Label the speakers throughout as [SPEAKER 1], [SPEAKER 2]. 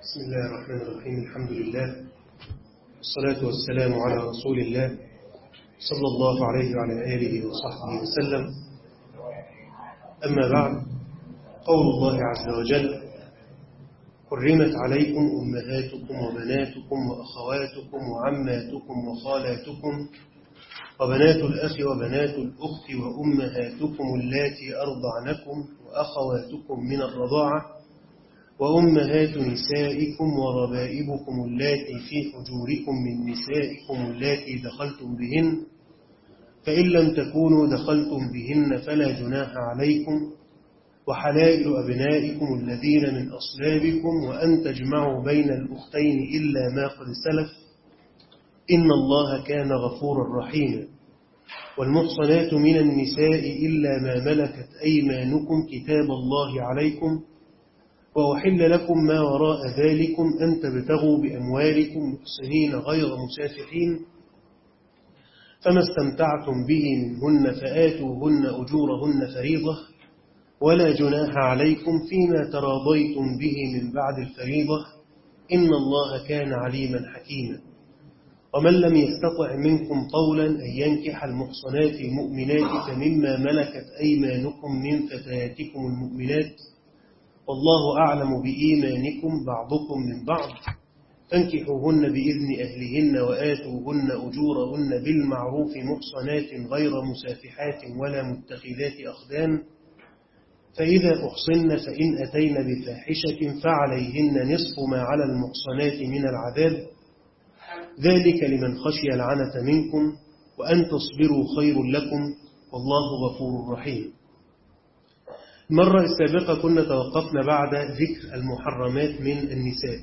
[SPEAKER 1] بسم الله الرحمن الرحيم الحمد لله والصلاة والسلام على رسول الله صلى الله عليه وعلى آله وصحبه وسلم أما بعد قول الله عز وجل حرمت عليكم أمهاتكم وبناتكم وأخواتكم وعماتكم وخالاتكم وبنات الأخ وبنات الأخت وأمهاتكم اللاتي أرضعنكم وأخواتكم من الرضاعة وأمهات نسائكم وربائبكم اللاتي في حجوركم من نسائكم اللاتي دخلتم بهن فإن لم تكونوا دخلتم بهن فلا جناح عليكم وحلائل أبنائكم الذين من أصلابكم وأن تجمعوا بين الأختين إلا ما قد سلف إن الله كان غفورا رحيما والمحصنات من النساء إلا ما ملكت أيمانكم كتاب الله عليكم وأحل لكم ما وراء ذلكم أن تبتغوا بأموالكم محسنين غير مسافحين فما استمتعتم به منهن فآتوهن أجورهن فريضة ولا جناح عليكم فيما تراضيتم به من بعد الفريضة إن الله كان عليما حكيما ومن لم يستطع منكم طولا أن ينكح المحصنات المؤمنات فمما ملكت أيمانكم من فتياتكم المؤمنات والله أعلم بإيمانكم بعضكم من بعض فانكحوهن بإذن أهلهن وآتوهن أجورهن بالمعروف محصنات غير مسافحات ولا متخذات أخدان فإذا أحصن فإن أتين بفاحشة فعليهن نصف ما على المحصنات من العذاب ذلك لمن خشي العنة منكم وأن تصبروا خير لكم والله غفور رحيم المرة السابقة كنا توقفنا بعد ذكر المحرمات من النساء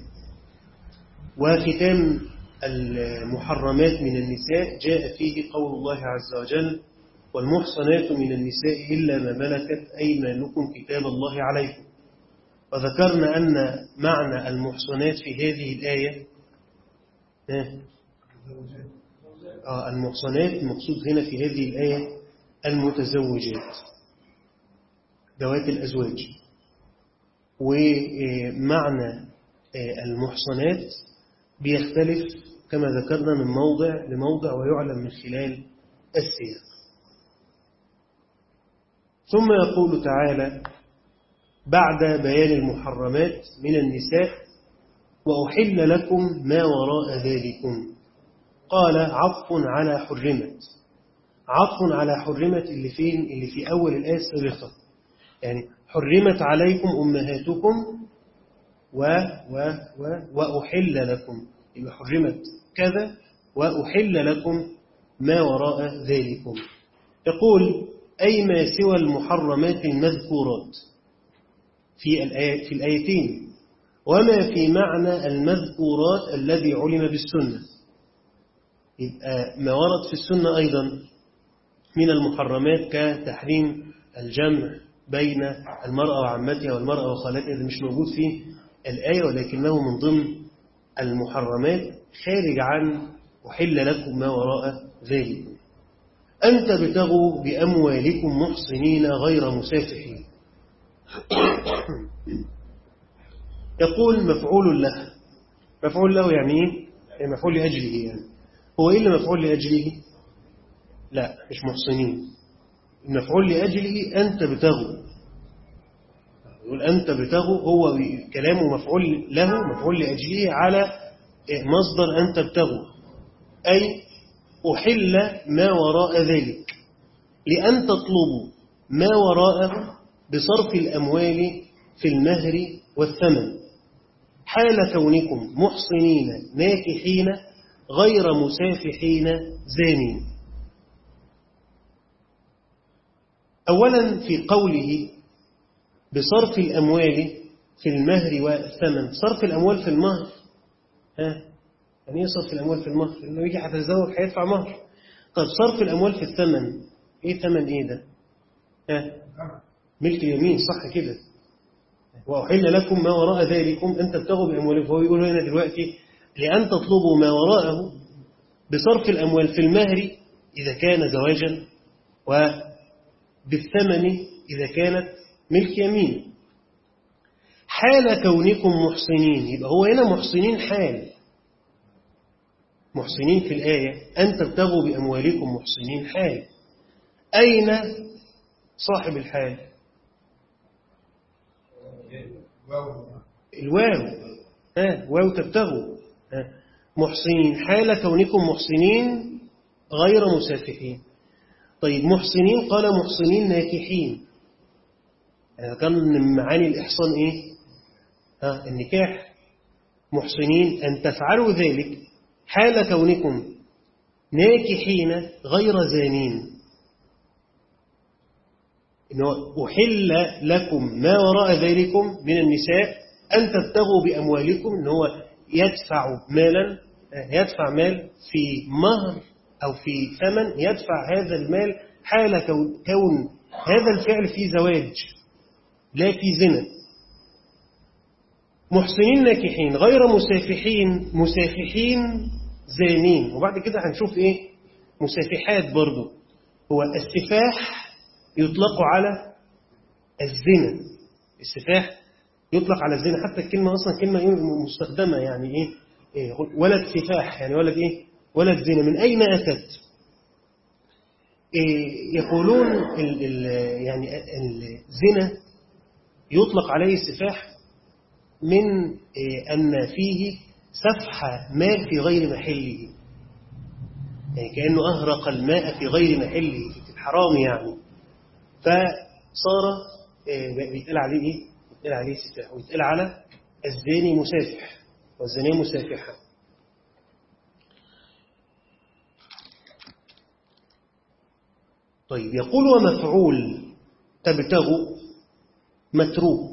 [SPEAKER 1] وختام المحرمات من النساء جاء فيه قول الله عز وجل والمحصنات من النساء إلا ما ملكت أيمانكم كتاب الله عليكم وذكرنا أن معنى المحصنات في هذه الآية آه المحصنات المقصود هنا في هذه الآية المتزوجات ذوات الأزواج ومعنى المحصنات بيختلف كما ذكرنا من موضع لموضع ويعلم من خلال السياق ثم يقول تعالى بعد بيان المحرمات من النساء وأحل لكم ما وراء ذلكم قال عطف على حرمت عطف على حرمت اللي فين اللي في أول الآية السابقة يعني حرمت عليكم أمهاتكم و و و وأحل لكم يبقى حرمت كذا وأحل لكم ما وراء ذلكم يقول أي ما سوى المحرمات المذكورات في الآية في الآيتين وما في معنى المذكورات الذي علم بالسنة يبقى ما ورد في السنة أيضا من المحرمات كتحريم الجمع بين المرأة وعمتها والمرأة وخالتها اللي مش موجود في الآية ولكنه من ضمن المحرمات خارج عن وحل لكم ما وراء ذلك أن تبتغوا بأموالكم محصنين غير مسافحين يقول مفعول له مفعول له يعني ايه مفعول لأجله يعني هو إيه اللي مفعول لأجله لا مش محصنين المفعول لأجله أن تبتغوا يقول أن تبتغوا هو كلامه مفعول له مفعول لأجله على مصدر أن تبتغوا أي أحل ما وراء ذلك لأن تطلبوا ما وراءه بصرف الأموال في المهر والثمن حال كونكم محصنين ناكحين غير مسافحين زانين أولا في قوله بصرف الأموال في المهر والثمن صرف الأموال في المهر ها يعني ايه صرف الأموال في المهر إنه يجي هتتزوج هيدفع مهر طب صرف الأموال في الثمن إيه ثمن إيه ده ها ملك اليمين صح كده وأحل لكم ما وراء ذلكم أن تبتغوا بأموالكم فهو يقول هنا دلوقتي لأن تطلبوا ما وراءه بصرف الأموال في المهر إذا كان زواجا وبالثمن إذا كانت ملك يمين حال كونكم محسنين يبقى هو هنا محسنين حال محسنين في الآية أن تبتغوا بأموالكم محسنين حال أين صاحب الحال الواو ها واو تبتغوا ها محسنين حال كونكم محسنين غير مسافحين طيب محسنين قال محسنين ناكحين يعني كان من معاني الإحصان إيه ها النكاح محسنين أن تفعلوا ذلك حال كونكم ناكحين غير زانين إنه أحل لكم ما وراء ذلكم من النساء أن تبتغوا بأموالكم إن هو يدفع مالا يدفع مال في مهر أو في ثمن يدفع هذا المال حال كون هذا الفعل في زواج لا في زنا محسنين ناكحين غير مسافحين مسافحين زانين وبعد كده هنشوف ايه مسافحات برضو هو السفاح يطلق على الزنا السفاح يطلق على الزنا حتى الكلمة أصلا كلمة مستخدمة يعني إيه, إيه ولد سفاح يعني ولد إيه ولد زنا من أين أتت إيه يقولون ال ال يعني الزنا يطلق عليه السفاح من إيه أن فيه سفح ماء في غير محله يعني كأنه أهرق الماء في غير محله في الحرام يعني فصار بيتقال عليه إيه؟ بيتقال عليه سفاح ويتقال على الزاني مسافح والزانية مسافحة طيب يقول ومفعول تبتغوا متروك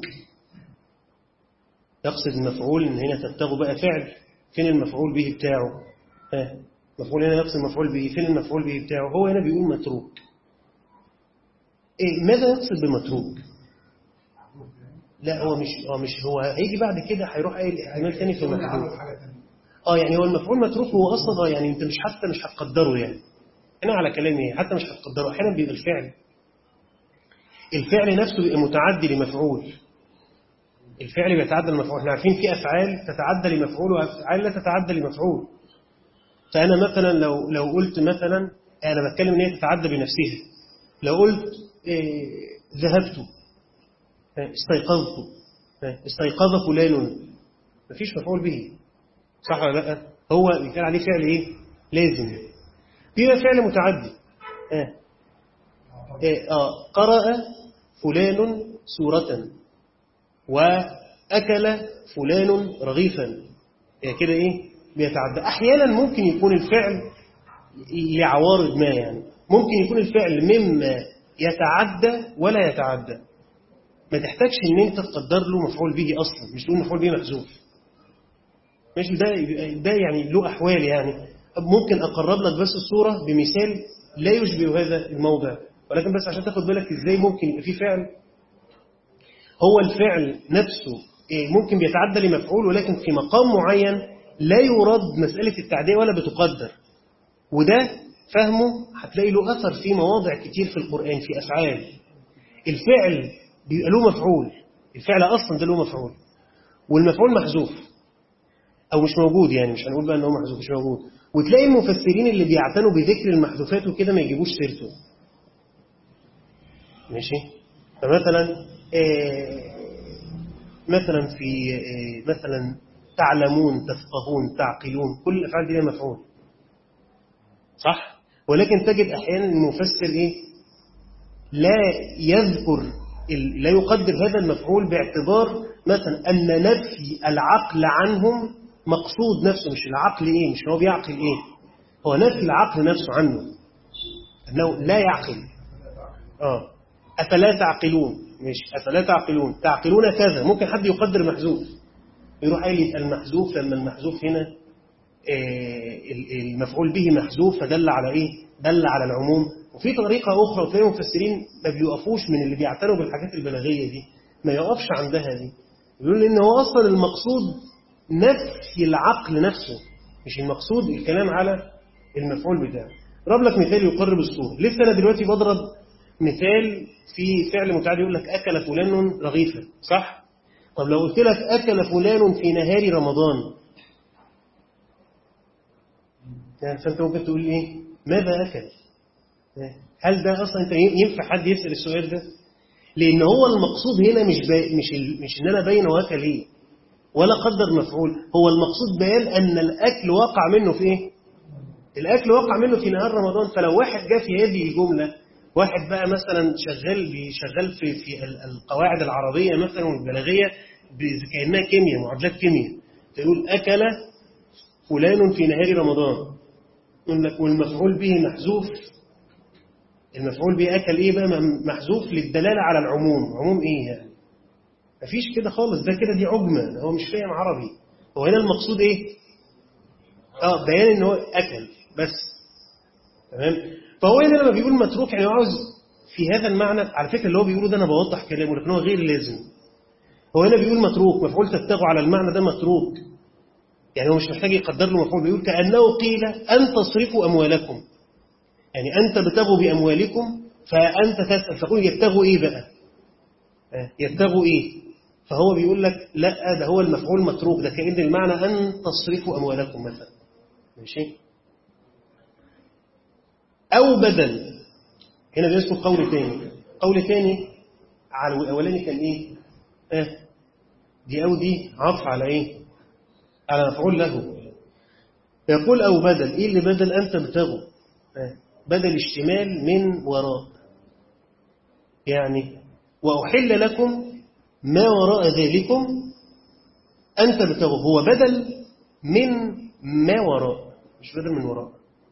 [SPEAKER 1] يقصد المفعول ان هنا تبتغوا بقى فعل فين المفعول به بتاعه ها مفعول هنا يقصد المفعول به فين المفعول به بتاعه هو هنا بيقول متروك إيه ماذا يقصد بمتروك لا هو مش هو مش هو هيجي بعد كده هيروح قايل احتمال تاني في المحذوف اه يعني هو المفعول متروك هو اصلا اه يعني انت مش حتى مش هتقدره يعني هنا على كلامي حتى مش هتقدره احيانا بيبقى الفعل الفعل نفسه بيبقى متعدي لمفعول الفعل بيتعدى لمفعول احنا عارفين في افعال تتعدى لمفعول وافعال لا تتعدى لمفعول فانا مثلا لو لو قلت مثلا انا بتكلم ان هي تتعدى بنفسها لو قلت إيه ذهبت استيقظت استيقظ فلان مفيش مفعول به صح ولا لا هو بيتقال عليه فعل ايه لازم في فعل متعدي اه, آه. قرأ فلان سورة وأكل فلان رغيفا يعني كده إيه بيتعدى أحيانا ممكن يكون الفعل لعوارض ما يعني ممكن يكون الفعل مما يتعدى ولا يتعدى ما تحتاجش ان انت تقدر له مفعول به اصلا مش تقول مفعول به محذوف ماشي ده ده يعني له احوال يعني ممكن اقرب لك بس الصوره بمثال لا يشبه هذا الموضع ولكن بس عشان تاخد بالك ازاي ممكن يبقى في فعل هو الفعل نفسه ممكن بيتعدى لمفعول ولكن في مقام معين لا يراد مسألة التعدية ولا بتقدر وده فهمه هتلاقي له أثر في مواضع كتير في القرآن في أفعال الفعل بيبقى له مفعول الفعل أصلا ده له مفعول والمفعول محذوف أو مش موجود يعني مش هنقول بقى أنه محذوف مش موجود وتلاقي المفسرين اللي بيعتنوا بذكر المحذوفات وكده ما يجيبوش سيرته ماشي فمثلا آه مثلا في آه مثلا تعلمون تفقهون تعقلون كل الافعال دي لها مفعول صح ولكن تجد احيانا المفسر ايه لا يذكر لا يقدر هذا المفعول باعتبار مثلا ان نفي العقل عنهم مقصود نفسه مش العقل ايه مش هو بيعقل ايه هو نفي العقل نفسه عنه انه لا يعقل اه افلا تعقلون مش افلا تعقلون تعقلون كذا ممكن حد يقدر محذوف يروح قايل المحذوف لما المحذوف هنا المفعول به محذوف فدل على ايه دل على العموم وفي طريقة أخرى وتلاقي المفسرين ما بيوقفوش من اللي بيعتنوا بالحاجات البلاغية دي ما يقفش عندها دي يقول إن هو أصلا المقصود نفي العقل نفسه مش المقصود الكلام على المفعول بتاعه ضرب لك مثال يقرب الصورة لسه أنا دلوقتي بضرب مثال في فعل متعدي يقول لك أكل فلان رغيفا صح طب لو قلت لك أكل فلان في نهار رمضان يعني فأنت ممكن تقول إيه ماذا أكل هل ده أصلا أنت ينفع حد يسأل السؤال ده لأن هو المقصود هنا مش با... مش ال... مش إن أنا باين هو أكل إيه ولا قدر مفعول هو المقصود بيان أن الأكل وقع منه في إيه الأكل وقع منه في نهار رمضان فلو واحد جاء في هذه الجملة واحد بقى مثلا شغال بيشغل في في القواعد العربية مثلا والبلاغية كأنها كيمياء معادلات كيمياء تقول أكل فلان في نهار رمضان يقول لك والمفعول به محذوف المفعول به أكل إيه بقى محذوف للدلالة على العموم عموم إيه يعني مفيش كده خالص ده كده دي عجمة هو مش فاهم عربي هو هنا المقصود إيه اه بيان إن هو أكل بس تمام فهو هنا لما بيقول متروك يعني هو عاوز في هذا المعنى على فكرة اللي هو بيقوله ده أنا بوضح كلامه لكن هو غير لازم هو هنا بيقول متروك مفعول تبتغوا على المعنى ده متروك يعني هو مش محتاج يقدر له مفعول بيقول كأنه قيل أن تصرفوا أموالكم يعني أنت بتغوا بأموالكم فأنت تسأل تقول يبتغوا إيه بقى يبتغوا إيه فهو بيقول لك لا ده هو المفعول متروك ده كأن المعنى أن تصرفوا أموالكم مثلا ماشي أو بدل هنا بيذكر قول تاني قول تاني على الأولاني كان إيه آه دي أو دي عطف على إيه على مفعول له يقول أو بدل إيه اللي بدل أنت بتغوا آه بدل اشتمال من وراء يعني وأحل لكم ما وراء ذلكم أنت بتغوا هو بدل من ما وراء مش بدل من وراء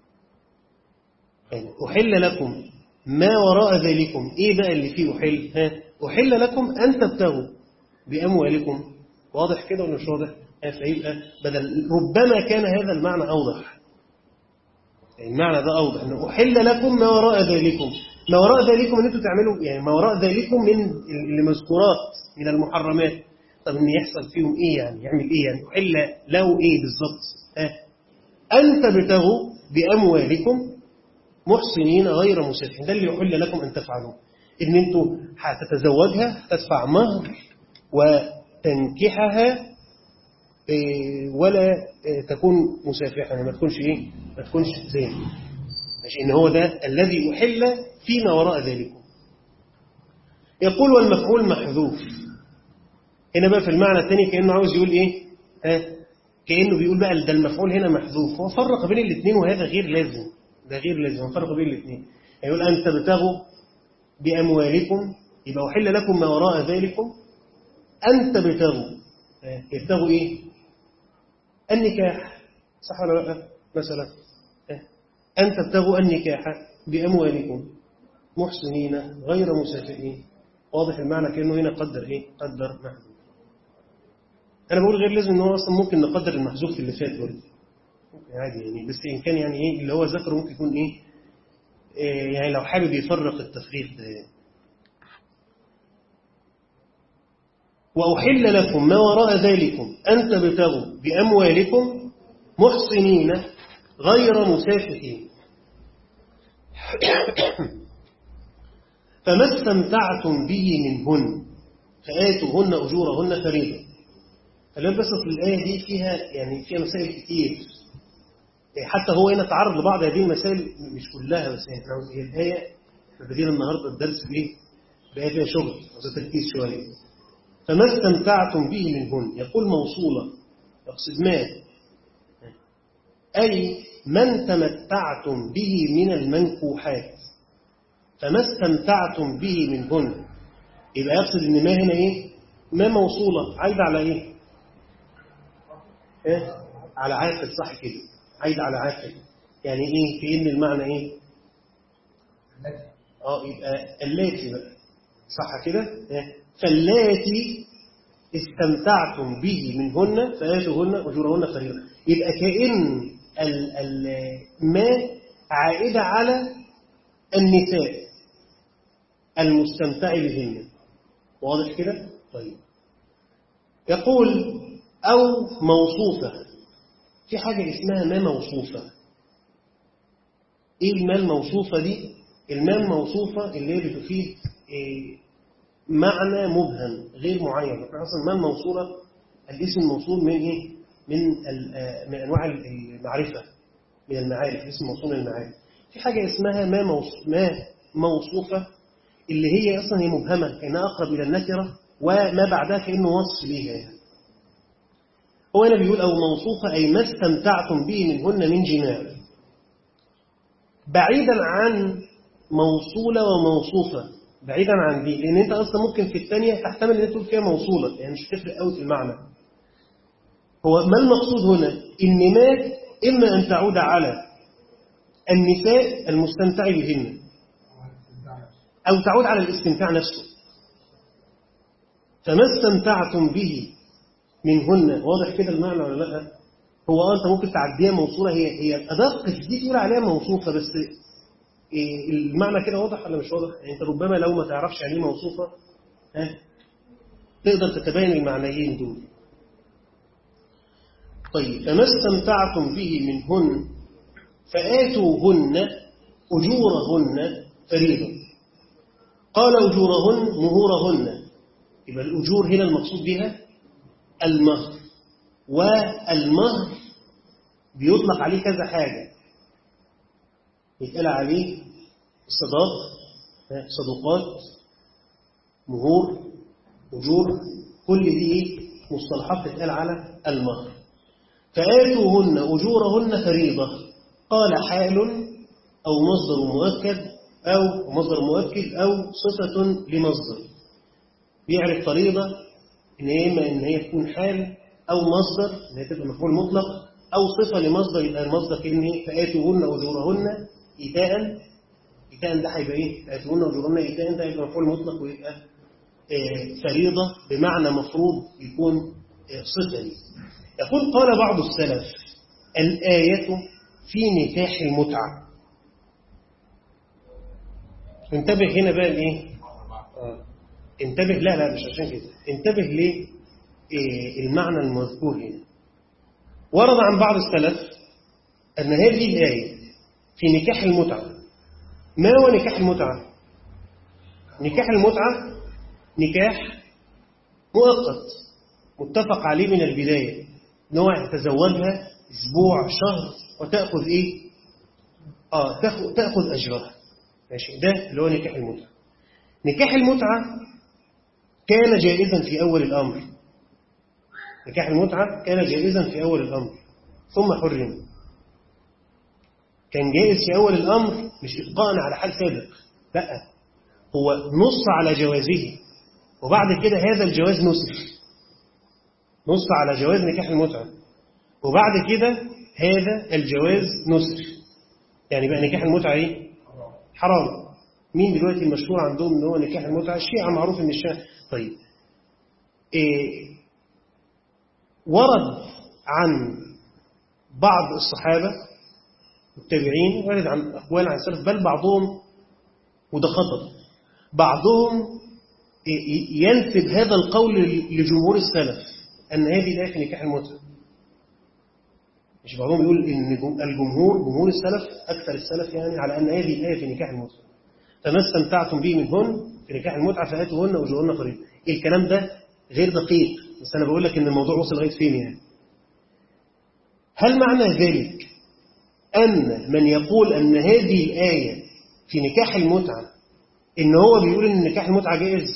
[SPEAKER 1] يعني أحل لكم ما وراء ذلكم إيه بقى اللي فيه أحل ها أحل لكم أن تبتغوا بأموالكم واضح كده ولا مش واضح فيبقى بدل ربما كان هذا المعنى أوضح المعنى ده أوضح أنه أحل لكم ما وراء ذلكم ما وراء ذلكم أن أنتم تعملوا يعني ما وراء ذلكم من المذكورات من المحرمات طب أن يحصل فيهم إيه يعني يعمل إيه يعني أحل له إيه بالظبط أن تبتغوا بأموالكم محسنين غير مسافحين ده اللي يحل لكم أن تفعلوا إن أنتم هتتزوجها هتدفع مهر وتنكحها ولا تكون مسافحة يعني ما تكونش إيه ما تكونش زين ماشي إن هو ده الذي يحل فيما وراء ذلك يقول والمفعول محذوف هنا بقى في المعنى الثاني كأنه عاوز يقول إيه ها كأنه بيقول بقى ده المفعول هنا محذوف هو فرق بين الاثنين وهذا غير لازم ده غير لازم فرق بين الاثنين يقول أن تبتغوا بأموالكم يبقى أحل لكم ما وراء ذلكم أن تبتغوا يبتغوا إيه النكاح صح ولا لا مثلا أن تبتغوا النكاح بأموالكم محسنين غير مسافرين واضح المعنى كأنه هنا قدر إيه قدر محذوف أنا بقول غير لازم إن هو أصلا ممكن نقدر المحذوف اللي فات برضه عادي يعني بس إن كان يعني إيه اللي هو ذكره ممكن يكون إيه, إيه يعني لو حابب يفرق التفريق ده يعني. وأحل لكم ما وراء ذلكم أن تبتغوا بأموالكم محصنين غير مسافحين فما استمتعتم به منهن فآتوهن أجورهن فريضة فلما بس الآية دي فيها يعني فيها مسائل كتير حتى هو هنا تعرض لبعض هذه المسائل مش كلها بس هي الآية احنا بدينا النهارده الدرس بإيه؟ بقى فيها شغل وده تركيز شوية فما استمتعتم به منهن يقول موصولة يقصد ما أي من تمتعتم به من المنكوحات فما استمتعتم به منهن يبقى يقصد ان ما هنا ايه ما موصولة عايدة على ايه ايه على عاقل صح كده عايدة على عاقل يعني ايه في ان المعنى ايه اه يبقى اللاتي بقى صح كده إيه؟ فاللاتي استمتعتم به منهن فآتوهن أجورهن فريضة يبقى كأن ال ال ما عائدة على النساء المستمتع بهن واضح كده؟ طيب يقول أو موصوفة في حاجة اسمها ما موصوفة إيه المال موصوفة دي؟ المال موصوفة اللي هي بتفيد إيه معنى مبهم غير معين اصلا ما الموصولة الاسم الموصول من ايه من من انواع المعرفة من المعارف اسم موصول من المعارف في حاجة اسمها ما ما موصوفة اللي هي اصلا هي مبهمة كانها اقرب الى النكرة وما بعدها كانه وصف ليها يعني. هو هنا بيقول او موصوفة اي ما استمتعتم به منهن من جماع بعيدا عن موصولة وموصوفة بعيدا عن دي لان انت اصلا ممكن في الثانيه تحتمل ان تقول فيها موصوله يعني مش هتفرق قوي في المعنى هو ما المقصود هنا ان ما اما ان تعود على النساء المستمتع بهن او تعود على الاستمتاع نفسه فما استمتعتم به منهن واضح كده المعنى ولا لا هو انت ممكن تعديها موصوله هي هي الادق دي تقول عليها موصوفه بس المعنى كده واضح ولا مش واضح يعني انت ربما لو ما تعرفش يعني موصوفة ها تقدر تتبين المعنيين دول طيب فما استمتعتم به منهن فآتوهن أجورهن فريضة قال أجورهن مهورهن يبقى الأجور هنا المقصود بها المهر والمهر بيطلق عليه كذا حاجة يتقال عليه الصداق صدقات مهور أجور كل دي مصطلحات تتقال على المهر فآتوهن أجورهن فريضة قال حال أو مصدر مؤكد أو مصدر مؤكد أو صفة لمصدر بيعرف فريضة إن هي إما إن هي تكون حال أو مصدر إن هي تبقى مفعول مطلق أو صفة لمصدر يبقى المصدر كلمة فآتوهن أجورهن إيتاء إيتاء ده هيبقى إيه؟ فآتوهن أجورهن إيتاء ده هيبقى مفعول مطلق ويبقى آه فريضة بمعنى مفروض يكون آه صفة ليه. يقول قال بعض السلف الآية في نكاح المتعة انتبه هنا بقى لإيه؟ آه. انتبه لا لا مش عشان كده انتبه ليه إيه المعنى المذكور هنا ورد عن بعض السلف أن هذه الآية في نكاح المتعة ما هو نكاح المتعة؟ نكاح المتعة نكاح مؤقت متفق عليه من البداية نوع يتزوجها أسبوع شهر وتأخذ إيه؟ آه تأخذ, تأخذ أجرها ماشي ده اللي هو نكاح المتعة نكاح المتعة كان جائزا في أول الأمر نكاح المتعة كان جائزا في أول الأمر ثم حرم كان جائز في أول الأمر مش إبقاء على حال سابق لا هو نص على جوازه وبعد كده هذا الجواز نسخ نص على جواز نكاح المتعة وبعد كده هذا الجواز نسخ يعني بقى نكاح المتعة ايه حرام مين دلوقتي المشهور عندهم ان هو نكاح المتعة الشيعة معروف ان الشيعة طيب إيه ورد عن بعض الصحابة التابعين ورد عن أقوال عن السلف بل بعضهم وده خطر بعضهم ينسب هذا القول لجمهور السلف أن هذه الآية في نكاح المتعة مش بعضهم يقول إن الجمهور جمهور السلف أكثر السلف يعني على أن هذه الآية في نكاح المتعة فما استمتعتم به منهن في نكاح المتعة فآتوهن وجوهن قريب الكلام ده غير دقيق بس أنا بقول لك إن الموضوع وصل لغاية فين يعني هل معنى ذلك أن من يقول أن هذه الآية في نكاح المتعة إن هو بيقول إن نكاح المتعة جائز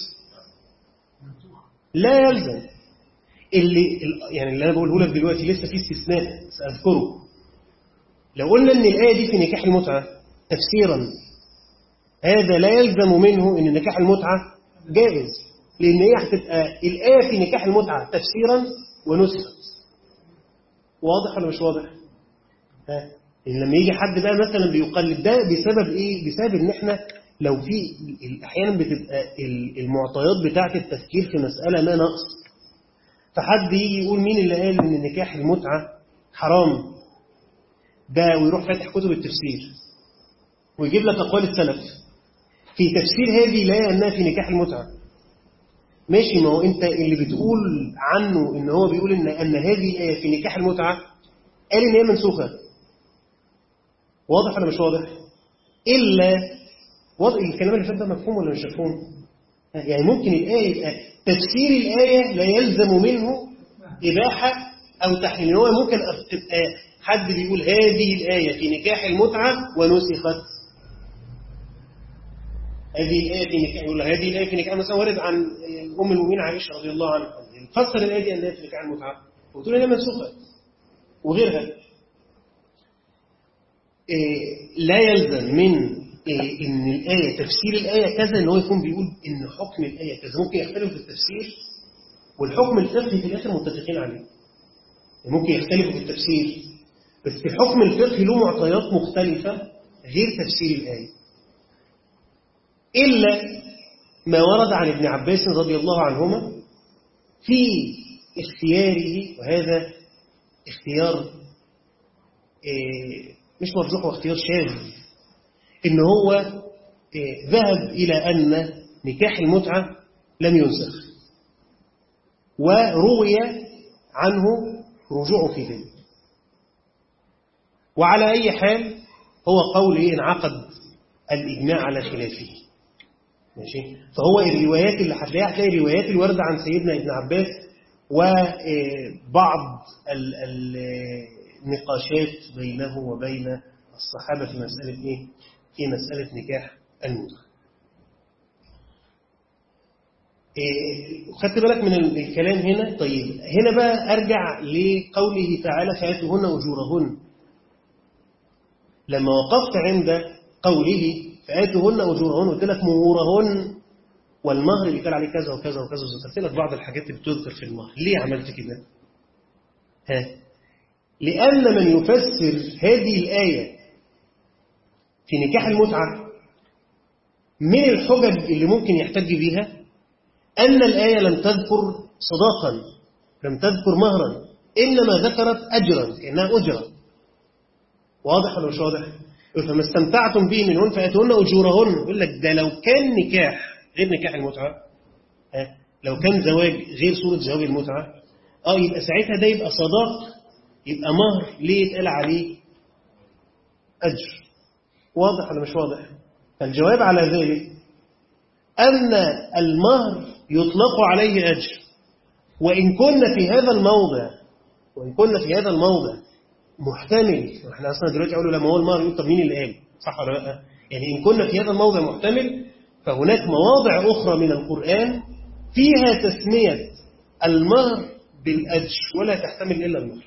[SPEAKER 1] لا يلزم اللي يعني اللي أنا بقوله لك دلوقتي لسه في استثناء سأذكره لو قلنا إن الآية دي في نكاح المتعة تفسيرا هذا لا يلزم منه إن نكاح المتعة جائز لأن هي هتبقى الآية في نكاح المتعة تفسيرا ونسخت واضح ولا مش واضح؟ ها إن لما يجي حد بقى مثلا بيقلد ده بسبب إيه؟ بسبب إن إحنا لو في أحيانا بتبقى المعطيات بتاعة التفكير في مسألة ما نقص فحد يجي يقول مين اللي قال إن نكاح المتعة حرام ده ويروح فاتح كتب التفسير ويجيب لك أقوال السلف في تفسير هذه الآية أنها في نكاح المتعة ماشي ما هو أنت اللي بتقول عنه إن هو بيقول إن, أن هذه الآية في نكاح المتعة قال إن هي منسوخة واضح ولا مش واضح إلا وضع الكلام اللي فات ده مفهوم ولا مش مفهوم يعني ممكن الآية تفسير الآية لا يلزم منه إباحة أو تحريم هو ممكن تبقى حد بيقول هذه الآية في نكاح المتعة ونسخت هذه الآية في نكاح يقول هذه الآية في نكاح مثلا ورد عن أم المؤمنين عائشة رضي الله عنها فسر الآية دي أنها في نكاح المتعة وتقول لها منسوخة وغيرها إيه لا يلزم من إيه إن الآية تفسير الآية كذا إن هو يكون بيقول إن حكم الآية كذا ممكن يختلف في التفسير والحكم الفقهي في الآخر متفقين عليه ممكن يختلفوا في التفسير بس الحكم الفقهي له معطيات مختلفة غير تفسير الآية إلا ما ورد عن ابن عباس رضي الله عنهما في اختياره وهذا اختيار إيه مش مرجوح واختيار شاذ إن هو إيه ذهب إلى أن نكاح المتعة لم ينسخ وروي عنه رجوعه في ذلك وعلى أي حال هو قول انعقد الإجماع على خلافه ماشي فهو الروايات اللي هتلاقيها هتلاقي الروايات الواردة عن سيدنا ابن عباس وبعض النقاشات بينه وبين الصحابة في مسألة إيه؟ في مسألة نكاح المتعة خدت بالك من الكلام هنا طيب هنا بقى أرجع لقوله تعالى فآتوهن أجورهن لما وقفت عند قوله فآتوهن أجورهن قلت لك مهورهن والمهر بيتقال عليه كذا وكذا وكذا وذكرت لك بعض الحاجات اللي بتذكر في المهر ليه عملت كده ها لأن من يفسر هذه الآية في نكاح المتعة من الحجج اللي ممكن يحتج بيها أن الآية لم تذكر صداقا لم تذكر مهرا إنما ذكرت أجرا كأنها أجرة واضح ولا مش واضح؟ فما استمتعتم به منهن فأتوهن أجورهن يقول لك ده لو كان نكاح غير نكاح المتعة ها لو كان زواج غير صورة زواج المتعة اه يبقى ساعتها ده يبقى صداق يبقى مهر ليه يتقال عليه أجر واضح ولا مش واضح فالجواب على ذلك أن المهر يطلق عليه أجر وإن كنا في هذا الموضع وإن كنا في هذا الموضع محتمل احنا اصلا دلوقتي اقول لما هو المهر يقول طب مين اللي قال صح ولا لا يعني ان كنا في هذا الموضع محتمل فهناك مواضع اخرى من القران فيها تسميه المهر بالاجر ولا تحتمل الا المهر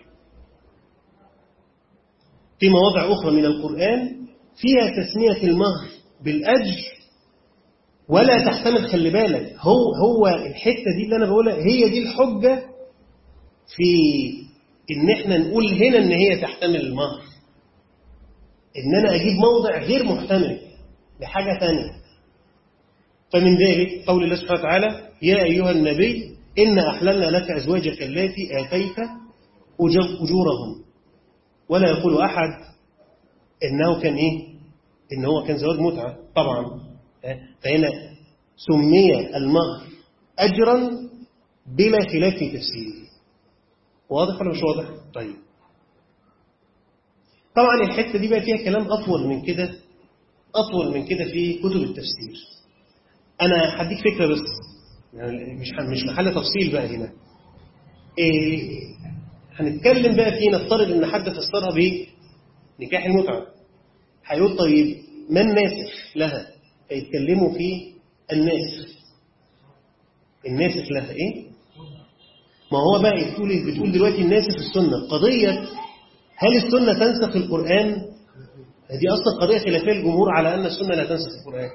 [SPEAKER 1] في مواضع اخرى من القران فيها تسميه المهر بالاجر ولا تحتمل خلي بالك هو هو الحته دي اللي انا بقولها هي دي الحجه في ان احنا نقول هنا ان هي تحتمل المهر ان انا اجيب موضع غير محتمل لحاجة ثانيه فمن ذلك قول الله سبحانه وتعالى يا أيها النبي إن أحللنا لك أزواجك التي آتيت أجورهم ولا يقول أحد إنه كان إيه إن هو كان زواج متعة طبعا فهنا سمي المهر أجرا بلا خلاف في تفسيره واضح ولا مش واضح؟ طيب طبعا الحتة دي بقى فيها كلام أطول من كده أطول من كده في كتب التفسير أنا هديك فكرة بس يعني مش مش محل تفصيل بقى هنا إيه هنتكلم بقى في نفترض إن حد فسرها بنكاح المتعة هيقول طيب ما الناسخ لها؟ هيتكلموا في الناسخ الناسخ لها إيه؟ ما هو بقى بتقول بتقول دلوقتي الناس في السنة قضية هل السنة تنسخ القرآن هذه أصلا قضية خلافية الجمهور على أن السنة لا تنسخ القرآن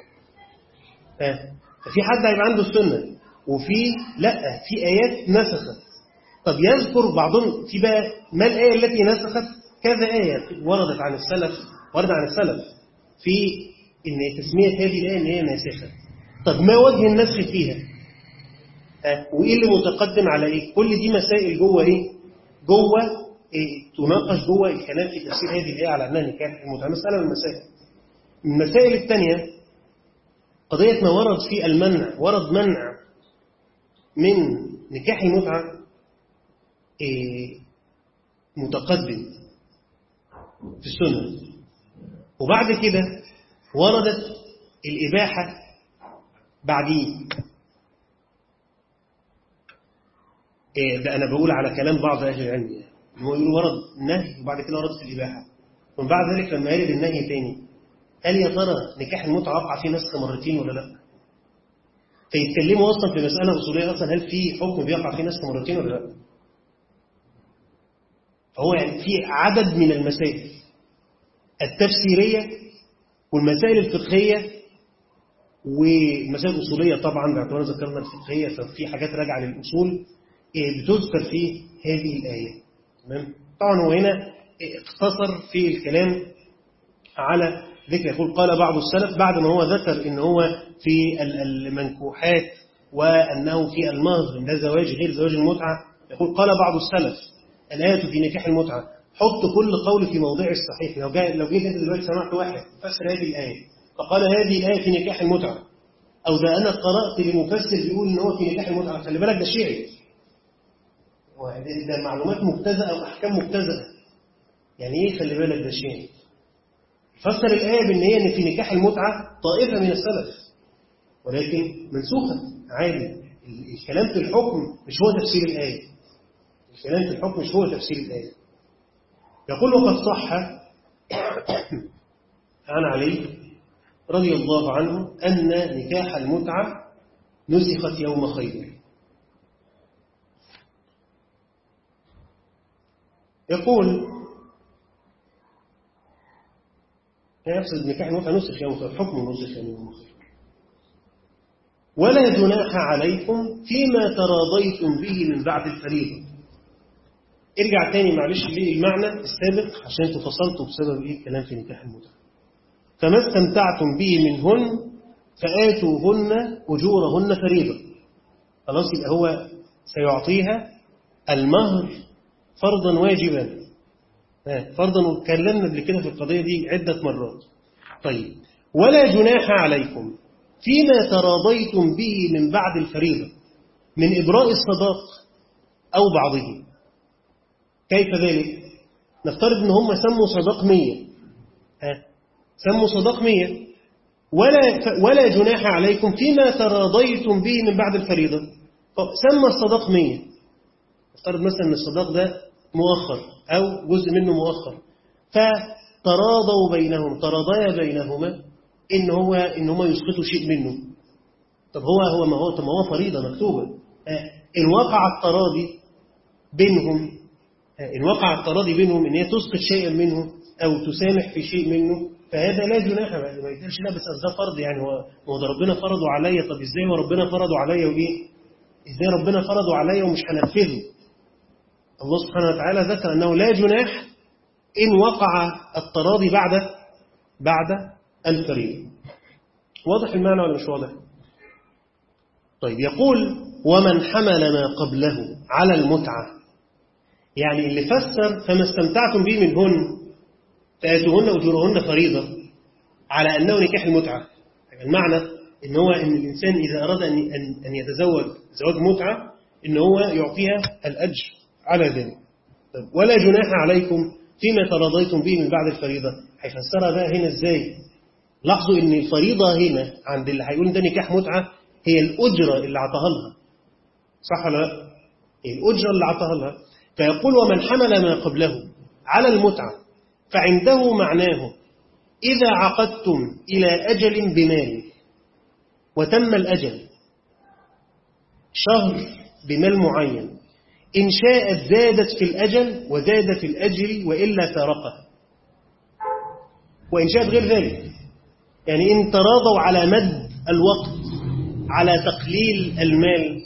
[SPEAKER 1] ففي حد هيبقى عنده السنة وفي لا في آيات نسخت طب يذكر بعضهم في بقى ما الآية التي نسخت كذا آية وردت عن السلف ورد عن السلف في إن تسمية هذه الآية إن هي ناسخة طب ما وجه النسخ فيها وايه اللي متقدم على ايه كل دي مسائل جوه ايه جوه إيه تناقش جوه الكلام في تفسير هذه الايه على انها نكاح المتعه مساله من المسائل المسائل الثانيه قضيه ما ورد في المنع ورد منع من نكاح المتعه إيه متقدم في السنه وبعد كده وردت الاباحه بعديه إيه ده أنا بقول على كلام بعض أهل العلم يعني. هو يقول ورد النهي وبعد كده ورد في الإباحة ومن بعد ذلك لما يرد النهي تاني هل يا ترى نكاح المتعة وقع فيه نسخ مرتين ولا لا؟ فيتكلموا أصلا في مسألة أصولية أصلا هل في حكم بيقع فيه نسخ مرتين ولا لا؟ فهو يعني في عدد من المسائل التفسيرية والمسائل الفقهية والمسائل الأصولية طبعا باعتبار ذكرنا الفقهية ففي حاجات راجعة للأصول بتذكر في هذه الآية تمام طبعا هو هنا اقتصر في الكلام على ذكر يقول قال بعض السلف بعد ما هو ذكر ان هو في المنكوحات وأنه في المهر ده زواج غير زواج المتعة يقول قال بعض السلف الآية في نكاح المتعة حط كل قول في موضعه الصحيح لو جاء لو جيت انت دلوقتي سمعت واحد فسر هذه الآية فقال هذه الآية في نكاح المتعة أو ده أنا قرأت لمفسر بيقول إن هو في نكاح المتعة خلي بالك ده شيعي ده معلومات مبتذئة وأحكام مبتذئة يعني إيه خلي بالك ده شيعي فسر الآية بأن هي إن في نكاح المتعة طائفة من السلف ولكن منسوخة عادي الكلام في الحكم مش هو تفسير الآية الكلام في الحكم مش هو تفسير الآية يقول وقد صح عن علي رضي الله عنه أن نكاح المتعة نسخت يوم خيبر يقول يقصد نكاح المتعة نسخ يوم خيبر حكم نسخ يوم خيبر ولا جناح عليكم فيما تراضيتم به من بعد الفريضة ارجع تاني معلش للمعنى السابق عشان انتوا فصلتوا بسبب ايه الكلام في نكاح المتعة فما استمتعتم به منهن فآتوهن أجورهن فريضة خلاص يبقى هو سيعطيها المهر فرضا واجبا فرضا واتكلمنا قبل كده في القضية دي عدة مرات طيب ولا جناح عليكم فيما تراضيتم به من بعد الفريضة من إبراء الصداق أو بعضه كيف ذلك؟ نفترض ان هم سموا صداق مية ها سموا صداق مية ولا, ولا جناح عليكم فيما تراضيتم به من بعد الفريضة سمى الصداق مية نفترض مثلا ان الصداق ده مؤخر أو جزء منه مؤخر فتراضوا بينهم تراضيا بينهما إن هو إن هما يسقطوا شيء منه طب هو هو ما هو طب ما هو فريضة مكتوبة إن وقع التراضي بينهم إن وقع التراضي بينهم إن هي تسقط شيئا منه أو تسامح في شيء منه فهذا لا جناح ما يقدرش لا بس ده فرض يعني هو هو ده ربنا فرضه عليا طب ازاي هو ربنا فرضه عليا وايه؟ ازاي ربنا فرضه عليا ومش هنفذه؟ الله سبحانه وتعالى ذكر انه لا جناح ان وقع التراضي بعد بعد الفريضه. واضح المعنى ولا مش واضح؟ طيب يقول ومن حمل ما قبله على المتعه يعني اللي فسر فما استمتعتم به منهن فآتوهن أجورهن فريضة على أنه نكاح المتعة المعنى إن هو إن الإنسان إذا أراد أن أن يتزوج زواج متعة إن هو يعطيها الأجر على ذلك طيب ولا جناح عليكم فيما تراضيتم به من بعد الفريضة هيفسرها بقى هنا إزاي لاحظوا إن الفريضة هنا عند اللي هيقول ده نكاح متعة هي الأجرة اللي عطاها لها صح ولا لا؟ هي الأجرة اللي عطاها لها فيقول ومن حمل ما قبله على المتعة فعنده معناه إذا عقدتم إلى أجل بمال وتم الأجل شهر بمال معين إن شاءت زادت في الأجل وزاد في الأجر وإلا فارقه وإن شاءت غير ذلك يعني إن تراضوا على مد الوقت على تقليل المال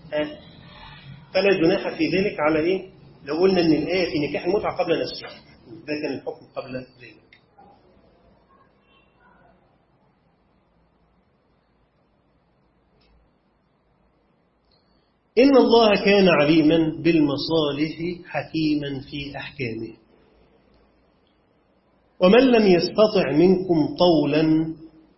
[SPEAKER 1] فلا جناح في ذلك على إيه لو قلنا أن الآية في نكاح المتعة قبل نفسها ده كان الحكم قبل ذلك إن الله كان عليما بالمصالح حكيما في أحكامه ومن لم يستطع منكم طولا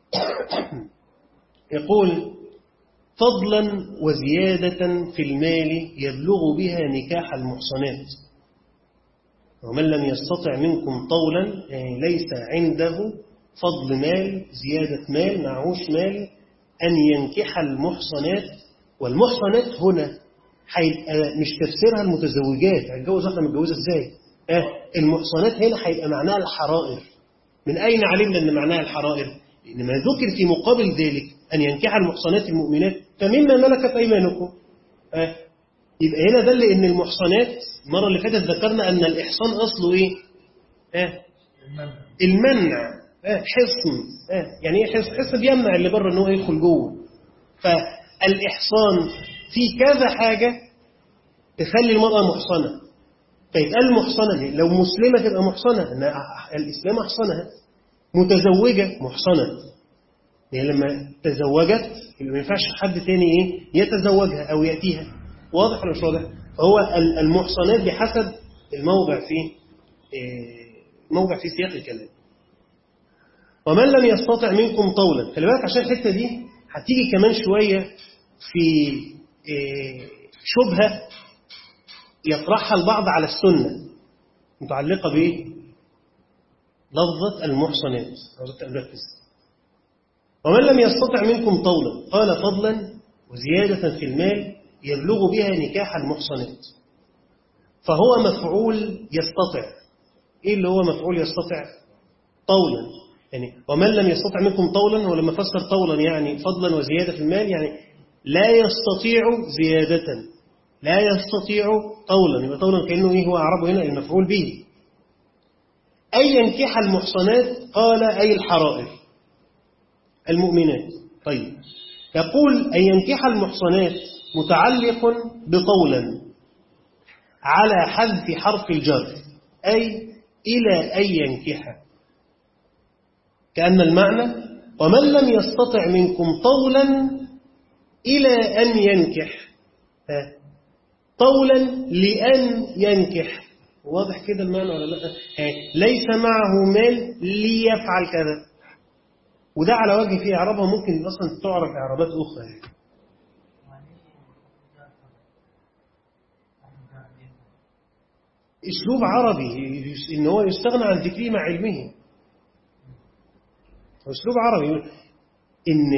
[SPEAKER 1] يقول فضلا وزيادة في المال يبلغ بها نكاح المحصنات ومن لم يستطع منكم طولا يعني ليس عنده فضل مال زيادة مال معهوش مال أن ينكح المحصنات والمحصنات هنا هيبقى مش تفسيرها المتزوجات هتجوز واحدة متجوزة ازاي آه المحصنات هنا هيبقى معناها الحرائر من أين علمنا أن معناها الحرائر لأن ما ذكر في مقابل ذلك أن ينكح المحصنات المؤمنات فمما ملكت أيمانكم آه يبقى هنا دل أن المحصنات المرة اللي فاتت ذكرنا أن الإحصان أصله إيه آه المنع آه حصن آه يعني ايه حصن حصن بيمنع اللي بره ان هو يدخل جوه فالإحصان في كذا حاجة تخلي المرأة محصنة فيتقال محصنة ليه؟ لو مسلمة تبقى محصنة إن الإسلام أحصنها متزوجة محصنة يعني لما تزوجت يبقى ما ينفعش حد تاني إيه يتزوجها أو يأتيها واضح ولا مش واضح فهو المحصنات بحسب الموضع في موضع في سياق الكلام ومن لم يستطع منكم طولا خلي بالك عشان الحته دي هتيجي كمان شويه في شبهه يطرحها البعض على السنه متعلقه بايه لفظه المحصنات عاوزك نركز ومن لم يستطع منكم طولا قال فضلا وزياده في المال يبلغ بها نكاح المحصنات فهو مفعول يستطع ايه اللي هو مفعول يستطع طولا يعني ومن لم يستطع منكم طولا ولما فسر طولا يعني فضلا وزيادة في المال يعني لا يستطيع زيادة لا يستطيع طولا يبقى طولا كأنه إيه هو أعربه هنا المفعول به أي ينكح المحصنات قال أي الحرائر المؤمنات طيب يقول أن ينكح المحصنات متعلق بطولا على حذف حرف الجر أي إلى أن ينكح كأن المعنى ومن لم يستطع منكم طولا إلى أن ينكح طولا لأن ينكح واضح كده المعنى ولا لا ليس معه مال ليفعل كذا وده على وجه فيه إعرابها ممكن أصلا تعرف إعرابات أخرى يعني. اسلوب عربي ان هو يستغنى عن ذكره مع علمه اسلوب عربي ان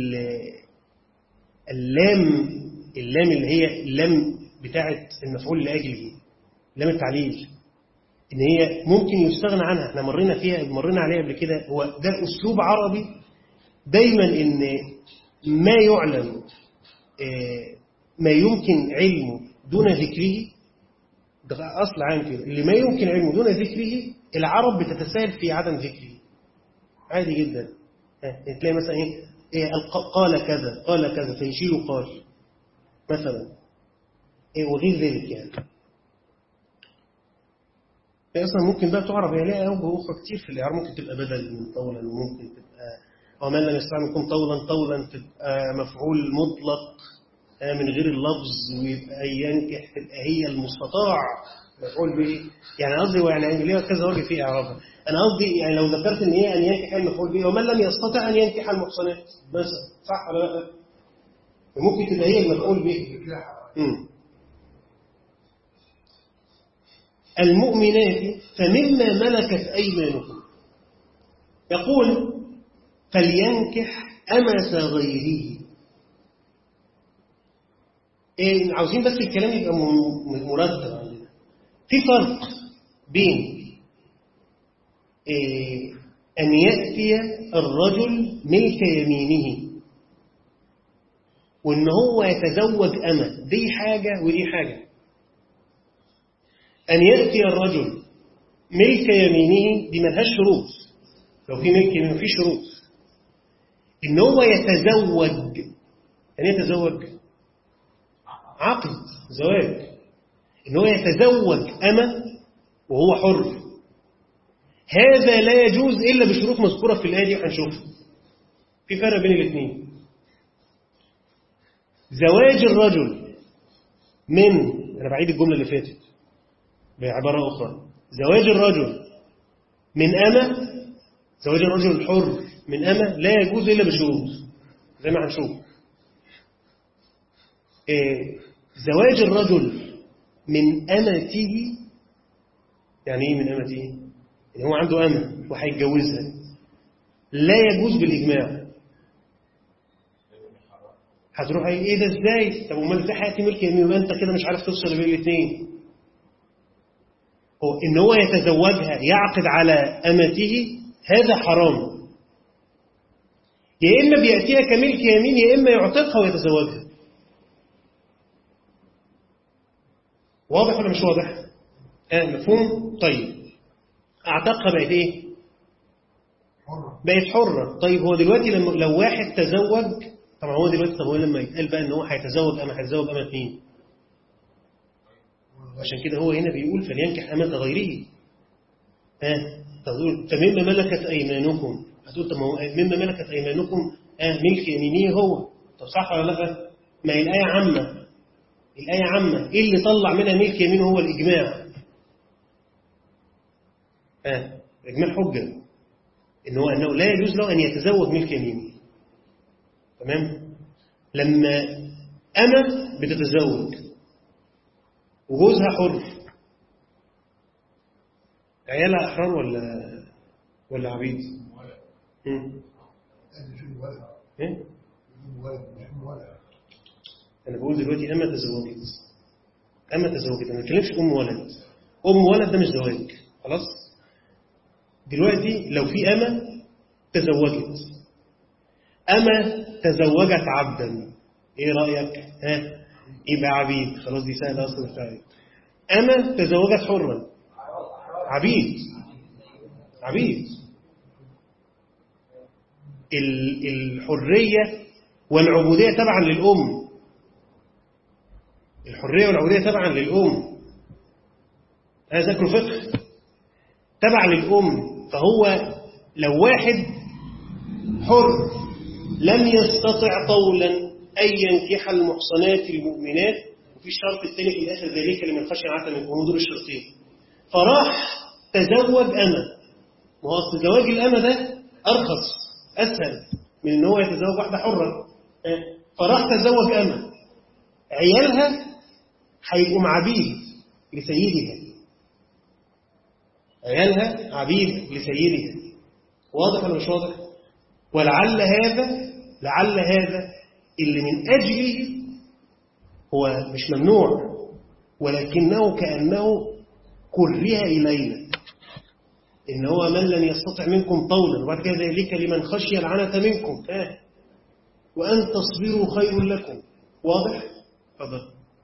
[SPEAKER 1] اللام اللام اللي هي اللام بتاعه المفعول لاجله لام التعليل ان هي ممكن يستغنى عنها احنا مرينا فيها مرينا عليها قبل كده هو ده اسلوب عربي دايما ان ما يعلم ما يمكن علمه دون ذكره ده أصل عام كده اللي ما يمكن علمه دون ذكره العرب بتتساهل في عدم ذكره عادي جدا تلاقي مثلا ايه, إيه قال كذا قال كذا فيشيل قال مثلا إيه وغير ذلك يعني هي اصلا ممكن بقى تعرف هي ليها اوجه اخرى كتير في الاعراب ممكن تبقى بدل من طولا وممكن تبقى ومن لم يستعملكم طولا طولا تبقى مفعول مطلق من غير اللفظ ويبقى ينكح تبقى هي المستطاع مفعول به يعني قصدي هو يعني ليها كذا وجه في اعرابها انا قصدي يعني لو ذكرت ان هي ان ينكح المفعول به ومن لم يستطع ان ينكح المحصنات مثلا صح ولا لا ممكن تبقى هي المفعول به امم المؤمنات فمما ملكت ايمانكم يقول فلينكح امس غيره إيه عاوزين بس الكلام يبقى مرتب عندنا في فرق بين إيه أن يأتي الرجل ملك يمينه وإن هو يتزوج أمة دي حاجة ودي حاجة أن يأتي الرجل ملك يمينه دي ملهاش شروط لو في ملك يمين في شروط إن هو يتزوج يعني يتزوج عقد زواج ان هو يتزوج أمة وهو حر هذا لا يجوز إلا بشروط مذكورة في الآية دي وهنشوفها في فرق بين الاثنين زواج الرجل من أنا بعيد الجملة اللي فاتت بعبارة أخرى زواج الرجل من أمة زواج الرجل الحر من أمة لا يجوز إلا بشروط زي ما هنشوف إيه زواج الرجل من أمته يعني إيه من أمته؟ يعني هو عنده أمة وهيتجوزها لا يجوز بالإجماع هتروح ايه ايه ده ازاي طب امال ازاي هياتي ملك يمين يبقى انت كده مش عارف تفصل بين الاثنين هو ان هو يتزوجها يعقد على امته هذا حرام يا اما بياتيها كملك يمين يا اما يعتقها ويتزوجها واضح ولا مش واضح آه مفهوم طيب اعتقها بقت ايه بقت حرة طيب هو دلوقتي لما لو واحد تزوج طبعا هو دلوقتي طب هو لما يتقال بقى ان هو هيتزوج اما هيتزوج اما مين عشان كده هو هنا بيقول فلينكح أمة غيره آه تقول فمما ملكت أيمانكم هتقول طب مما ملكت أيمانكم آه ملك يمينيه هو طب صح ولا لا ما هي الآية عامة الآية عامة إيه اللي طلع منها ملك يمين هو الإجماع آه الإجماع حجة إن هو أنه لا يجوز له أن يتزوج ملك يمينه تمام لما أنا بتتزوج وجوزها حر عيالها أحرار ولا ولا عبيد؟ إيه؟ أنا بقول دلوقتي أما تزوجت أما تزوجت أنا ما بتكلمش أم ولد أم ولد ده مش زواج خلاص؟ دلوقتي لو في أما تزوجت أما تزوجت عبدا إيه رأيك؟ ها؟ يبقى عبيد خلاص دي سهلة أصلا الفعل أما تزوجت حرا عبيد عبيد الحرية والعبودية تبعا للأم الحرية والعبودية تبعا للأم هذا ذكر فقه تبع للأم فهو لو واحد حر لم يستطع طولا أن ينكح المحصنات المؤمنات وفي الشرط الثاني في الآخر ذلك لمن خشي عتا من دول الشرطين فراح تزوج أما ما هو أصل زواج الأما ده أرخص أسهل من إن هو يتزوج واحدة حرة فراح تزوج أما عيالها هيبقوا عبيد لسيدها عيالها عبيد لسيدها واضح ولا مش واضح ولعل هذا لعل هذا اللي من أجله هو مش ممنوع ولكنه كأنه كره إلينا إن هو من لم يستطع منكم طولا وبعد كده ذلك لمن خشي العنة منكم آه. وأن تصبروا خير لكم واضح؟ تفضل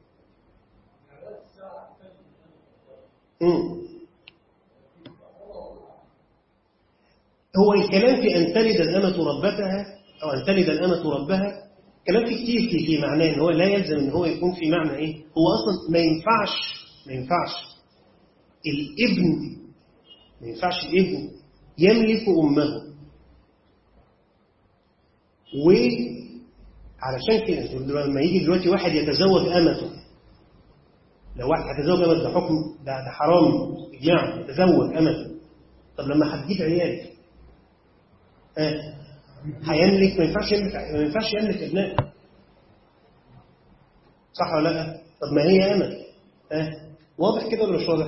[SPEAKER 1] هو الكلام في أن تلد الأمة ربتها أو أن تلد الأمة ربها كلام في كتير في في معناه ان هو لا يلزم ان هو يكون في معنى ايه هو اصلا ما ينفعش ما ينفعش الابن ما ينفعش الابن يملك امه وعلشان كده لما يجي دلوقتي واحد يتزوج امته لو واحد هيتزوج امته ده حكم ده, ده حرام اجماع يتزوج امته طب لما هتجيب عيال آه. هيملك ما ينفعش يملك ما ينفعش يملك ابناء صح ولا لا طب ما هي امل ها واضح كده ولا مش واضح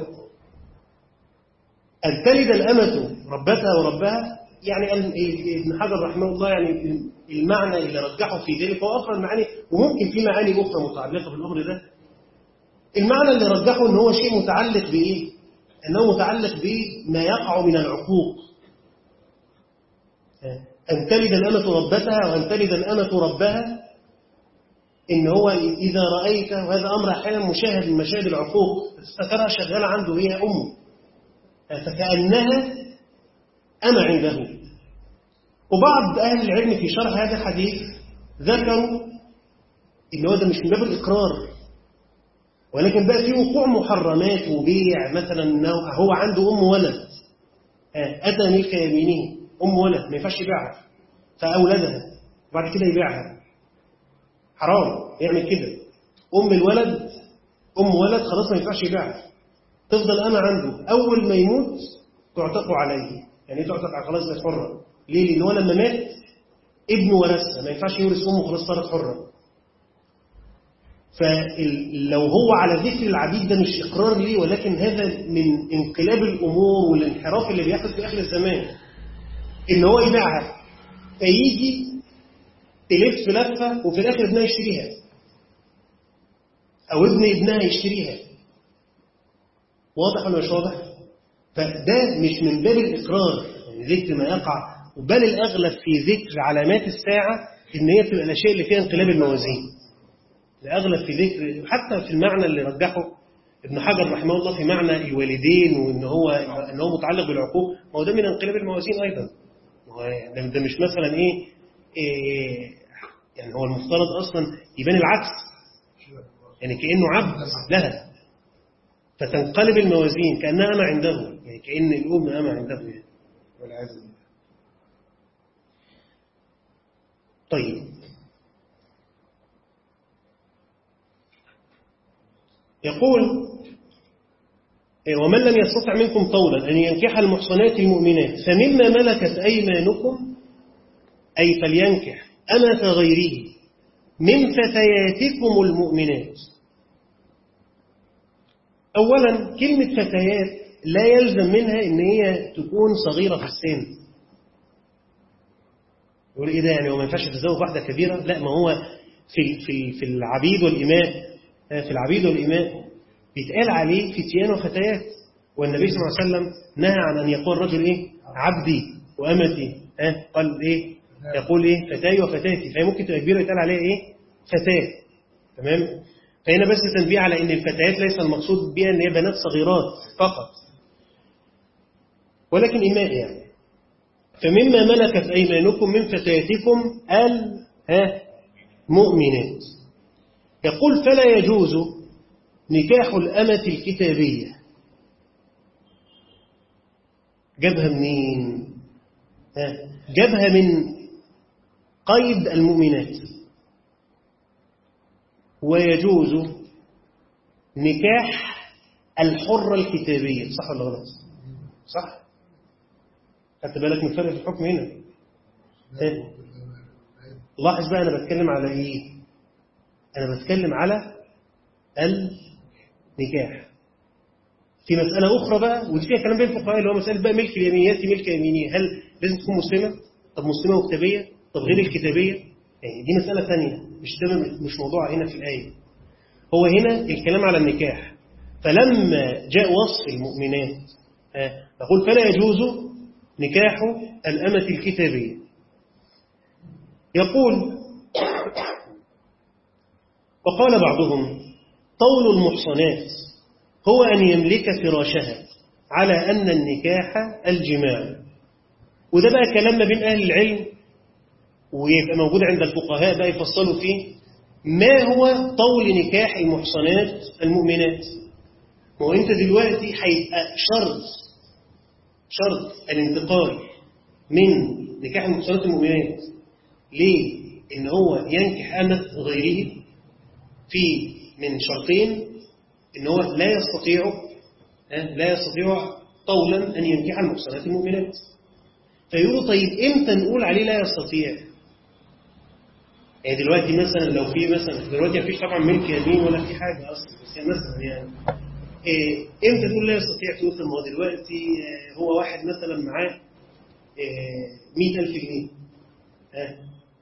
[SPEAKER 1] ان تلد الامه ربتها وربها يعني ابن حجر رحمه الله يعني المعنى اللي رجحه في ذلك هو اخر المعاني وممكن في معاني اخرى متعلقه بالامر ده المعنى اللي رجحه ان هو شيء متعلق بايه انه متعلق بما يقع من العقوق أن تلد الأمة ربتها وأن تلد الأمة ربها إن هو إذا رأيت وهذا أمر أحيانا مشاهد من مشاهد العقوق ترى شغالة عنده هي أمه فكأنها أنا عنده وبعض أهل العلم في شرح هذا الحديث ذكروا إن هو ده مش من باب الإقرار ولكن بقى في وقوع محرمات وبيع مثلا إنه هو عنده أم ولد أتى ملك يمينه أم ولد ما ينفعش يبيعها فأولدها وبعد كده يبيعها حرام يعمل كده أم الولد أم ولد خلاص ما ينفعش يبيعها تفضل أنا عنده أول ما يموت تعتق عليه يعني ايه تعتق على خلاص بقت حرة ليه؟ لأن هو لما مات ابنه ورثها ما ينفعش يورث أمه خلاص صارت حرة فلو هو على ذكر العبيد ده مش إقرار ليه ولكن هذا من انقلاب الأمور والانحراف اللي بيحدث في آخر الزمان إن هو يبيعها فيجي تلف لفة وفي الآخر ابنها يشتريها أو ابن ابنها يشتريها واضح ولا مش واضح؟ فده مش من باب الإقرار يعني ذكر ما يقع بل الأغلب في ذكر علامات الساعة إن هي بتبقى الأشياء اللي فيها انقلاب الموازين الأغلب في ذكر حتى في المعنى اللي رجحه ابن حجر رحمه الله في معنى الوالدين وإن هو إن هو متعلق بالعقوق ما هو ده من انقلاب الموازين أيضا ده, ده مش مثلا إيه, إيه يعني هو المفترض أصلا يبان العكس يعني كأنه عبد لها فتنقلب الموازين كأنها أما عنده يعني كأن الأم أما عنده يعني والعياذ بالله طيب يقول ومن لم يستطع منكم طولا أن ينكح المحصنات المؤمنات فمما ملكت أيمانكم أي فلينكح أمة غيره من فتياتكم المؤمنات أولا كلمة فتيات لا يلزم منها ان هي تكون صغيرة في السن يقول ايه ده يعني هو ما ينفعش تتزوج واحدة كبيرة لا ما هو في في في العبيد والإماء في العبيد والإماء بيتقال عليه فتيان وفتيات والنبي صلى الله عليه وسلم نهى عن أن يقول الرجل إيه عبدي وأمتي ها قال إيه يقول إيه فتاي وفتاتي فهي ممكن تبقى كبيرة يتقال عليها إيه فتاة تمام فهنا بس تنبيه على أن الفتيات ليس المقصود بها أن هي بنات صغيرات فقط ولكن إماء يعني فمما ملكت أيمانكم من فتياتكم المؤمنات يقول فلا يجوز نكاح الأمة الكتابية جابها منين جابها من قيد المؤمنات ويجوز نكاح الحرة الكتابية صح ولا غلط صح خدت بالك من الفرق في الحكم هنا لاحظ بقى أنا بتكلم على إيه أنا بتكلم على النكاح في مسألة أخرى بقى ودي فيها كلام بين الفقهاء اللي هو مسألة بقى ملك اليمينيات ملك يمينية هل لازم تكون مسلمة طب مسلمة وكتابية طب غير الكتابية يعني دي مسألة ثانية مش ده مش موضوع هنا في الآية هو هنا الكلام على النكاح فلما جاء وصف المؤمنات نقول فلا يجوز نكاح الأمة الكتابية يقول وقال بعضهم طول المحصنات هو أن يملك فراشها على أن النكاح الجماع وده بقى كلام ما بين أهل العلم ويبقى موجود عند الفقهاء بقى يفصلوا فيه ما هو طول نكاح المحصنات المؤمنات ما هو أنت دلوقتي هيبقى شرط شرط الانتقال من نكاح المحصنات المؤمنات ليه؟ إن هو ينكح أمة غيره في من شرطين إن هو لا يستطيع لا يستطيع طولا أن ينكح المحصنات المؤمنات فيقولوا طيب إمتى نقول عليه لا يستطيع يعني دلوقتي مثلا لو في مثلا دلوقتي مفيش طبعا ملك يمين ولا في حاجة أصلا بس يعني مثلا يعني إيه إمتى تقول لا يستطيع تقول ما هو دلوقتي هو واحد مثلا معاه إيه 100000 جنيه ها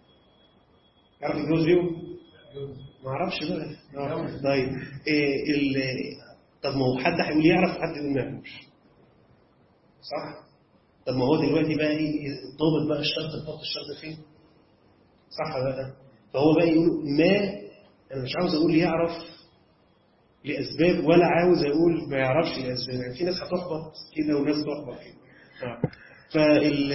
[SPEAKER 1] يعرف يتجوز بيهم؟ ما اعرفش بقى طيب إيه ال... طب ما هو حد هيقول يعرف حد يقول ما يعرفش صح طب ما هو دلوقتي بقى ايه ضابط بقى الشرط نحط الشرط فين صح بقى فهو بقى يقول ما انا مش عاوز اقول يعرف لاسباب ولا عاوز اقول ما يعرفش لاسباب يعني في ناس هتحبط كده وناس تحبط كده فال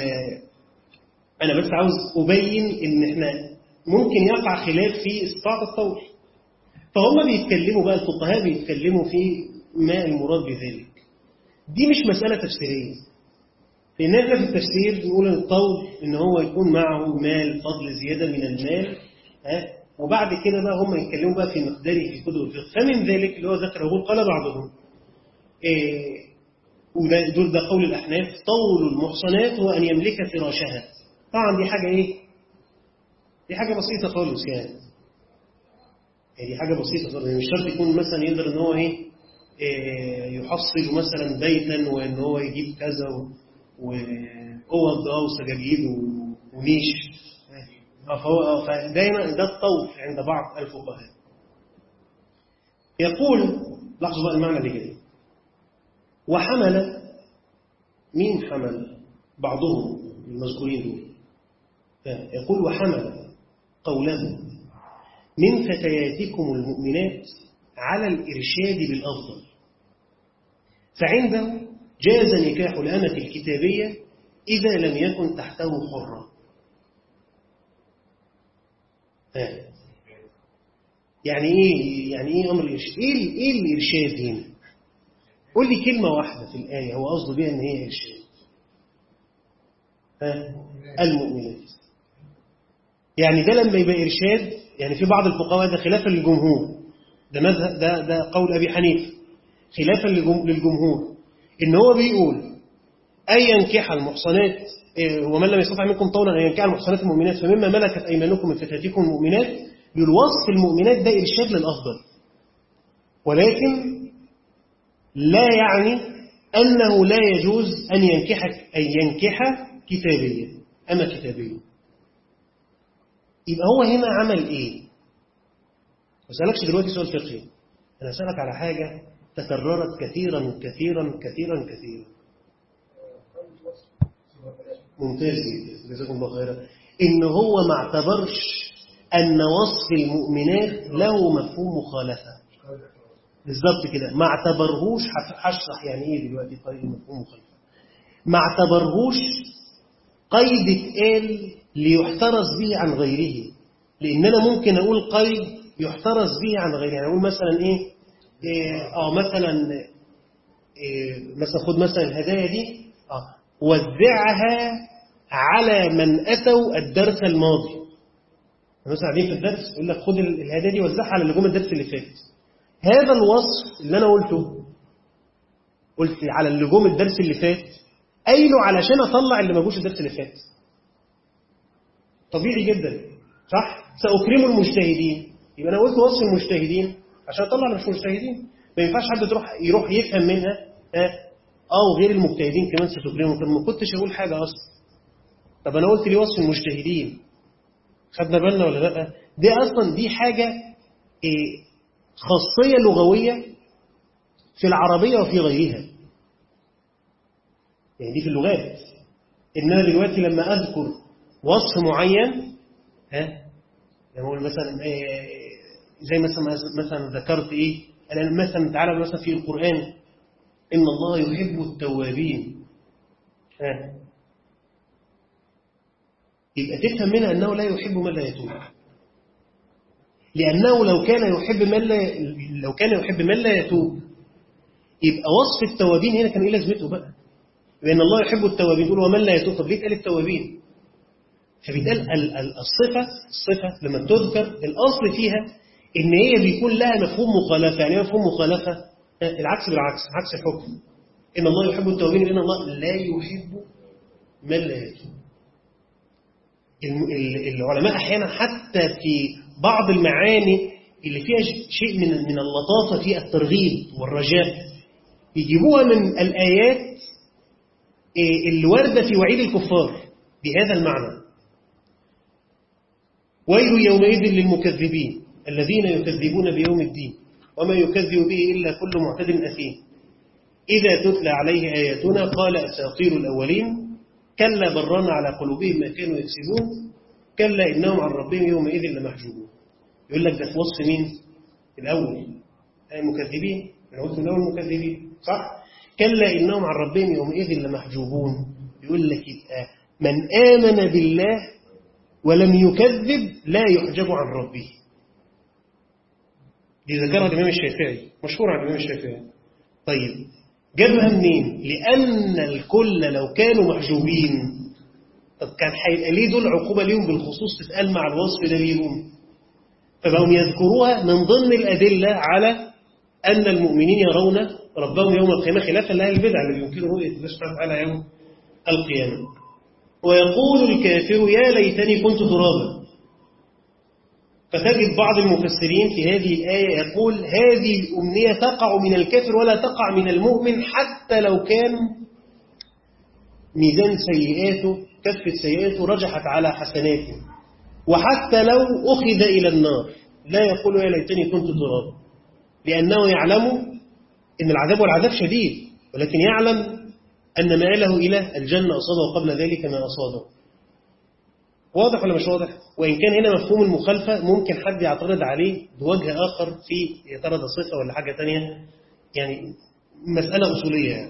[SPEAKER 1] انا بس عاوز ابين ان احنا ممكن يقع خلاف في استطاعة الطول فهم بيتكلموا بقى الفقهاء بيتكلموا في ما المراد بذلك دي مش مسألة تفسيرية لأن احنا في التفسير بنقول الطول إن هو يكون معه مال فضل زيادة من المال ها وبعد كده بقى هم يتكلموا بقى في مقداره في كتب الفقه فمن ذلك اللي هو ذكر يقول قال بعضهم إيه وده دول ده قول الأحناف طول المحصنات هو أن يملك فراشها طبعا دي حاجة إيه دي حاجة بسيطة خالص يعني يعني دي حاجة بسيطة خالص يعني مش شرط يكون مثلا يقدر ان هو ايه, إيه يحصل مثلا بيتا وان هو يجيب كذا واوض اه وسجاجيد ونيش فهو فدايما ده الطوف عند بعض الفقهاء يقول لاحظوا بقى المعنى اللي جاي وحمل مين حمل بعضهم المذكورين دول يقول وحمل قوله من فتياتكم المؤمنات على الإرشاد بالأفضل فعنده جاز نكاح الأمة الكتابية إذا لم يكن تحته حرة يعني إيه يعني إيه أمر الإرشاد إيه, إيه الإرشاد هنا قول لي كلمة واحدة في الآية هو قصده بيها إن هي إرشاد ها المؤمنات يعني ده لما يبقى إرشاد يعني في بعض الفقهاء ده خلافا للجمهور ده مذهب ده ده قول أبي حنيفة خلافا للجمهور إن هو بيقول أن ينكح المحصنات ومن لم يستطع منكم طولا أن ينكح المحصنات المؤمنات فمما ملكت أيمانكم من فتاتكم المؤمنات بيقول وصف المؤمنات ده إرشاد للأفضل ولكن لا يعني أنه لا يجوز أن ينكح أن ينكح كتابيا أما كتابيا يبقى هو هنا عمل إيه؟ ما أسألكش دلوقتي سؤال فقهي أنا أسألك على حاجة تكررت كثيرا كثيرا كثيرا كثيرا ممتاز جدا جزاكم الله خيرا إن هو ما اعتبرش أن وصف المؤمنات له مفهوم مخالفة بالظبط كده ما اعتبرهوش هشرح يعني ايه دلوقتي قيد مفهوم مخالفة ما اعتبرهوش قيد اتقال ليحترز به عن غيره لأن أنا ممكن أقول قيد يحترز به عن غيره يعني أقول مثلا إيه إيه اه مثلا إيه مثلا خد مثلا الهدايا دي اه وزعها على من أتوا الدرس الماضي مثلا قاعدين في الدرس يقول لك خد الهدايا دي وزعها على اللي جم الدرس اللي فات هذا الوصف اللي أنا قلته قلت على اللي جم الدرس اللي فات قايله علشان أطلع اللي ما جوش الدرس اللي فات طبيعي جدا صح سأكرم المجتهدين يبقى أنا قلت وصف المجتهدين عشان أطلع اللي مش مجتهدين ما ينفعش حد تروح يروح يفهم منها اه أو غير المجتهدين كمان ستكرمهم طب ما كنتش أقول حاجة أصلا طب أنا قلت ليه وصف المجتهدين خدنا بالنا ولا لا دي أصلا دي حاجة إيه خاصية لغوية في العربية وفي غيرها يعني دي في اللغات إنما دلوقتي لما أذكر وصف معين ها لما أقول مثلا إيه زي مثلا مثلا ذكرت إيه أنا مثلا تعالى مثلا في القرآن إن الله يحب التوابين ها يبقى تفهم منها أنه لا يحب من لا يتوب لأنه لو كان يحب من لا لو كان يحب من لا يتوب يبقى وصف التوابين هنا كان إيه لازمته بقى لأن الله يحب التوابين يقول ومن لا يتوب طب ليه اتقال التوابين فبيتقال الصفة الصفة لما تذكر الأصل فيها إن هي بيكون لها مفهوم مخالفة يعني مفهوم مخالفة العكس بالعكس عكس الحكم إن الله يحب التوابين لأن الله لا يحب من لا يتوب العلماء أحيانا حتى في بعض المعاني اللي فيها شيء من من اللطافة في الترغيب والرجاء يجيبوها من الآيات اللي واردة في وعيد الكفار بهذا المعنى ويل يومئذ للمكذبين الذين يكذبون بيوم الدين وما يكذب به إلا كل معتد أثيم إذا تتلى عليه آياتنا قال أساطير الأولين كلا برنا على قلوبهم ما كانوا يكسبون كلا إنهم عن ربهم يومئذ لمحجوبون يقول لك ده في وصف مين الأول المكذبين أنا قلت الأول المكذبين صح كلا إنهم عن ربهم يومئذ لمحجوبون يقول لك يبقى من آمن بالله ولم يكذب لا يحجب عن ربه دي ذكرها الإمام الشافعي مشهور عن الإمام الشافعي طيب جابها منين لأن الكل لو كانوا محجوبين طب كان هيبقى ليه دول عقوبة ليهم بالخصوص تتقال مع الوصف ده ليهم فبقوا يذكروها من ضمن الأدلة على أن المؤمنين يرون ربهم يوم القيامة خلافا لأهل البدع اللي يمكن رؤية الله سبحانه وتعالى يوم القيامة ويقول الكافر يا ليتني كنت ترابا فتجد بعض المفسرين في هذه الآية يقول هذه الأمنية تقع من الكافر ولا تقع من المؤمن حتى لو كان ميزان سيئاته كفة سيئاته رجحت على حسناته وحتى لو أخذ إلى النار لا يقول يا ليتني كنت ترابا لأنه يعلم أن العذاب والعذاب شديد ولكن يعلم أن مآله إلى الجنة أصابه قبل ذلك ما أصابه واضح ولا مش واضح وإن كان هنا مفهوم المخالفة ممكن حد يعترض عليه بوجه آخر في يا ترى ده صفة ولا حاجة تانية يعني مسألة أصولية يعني.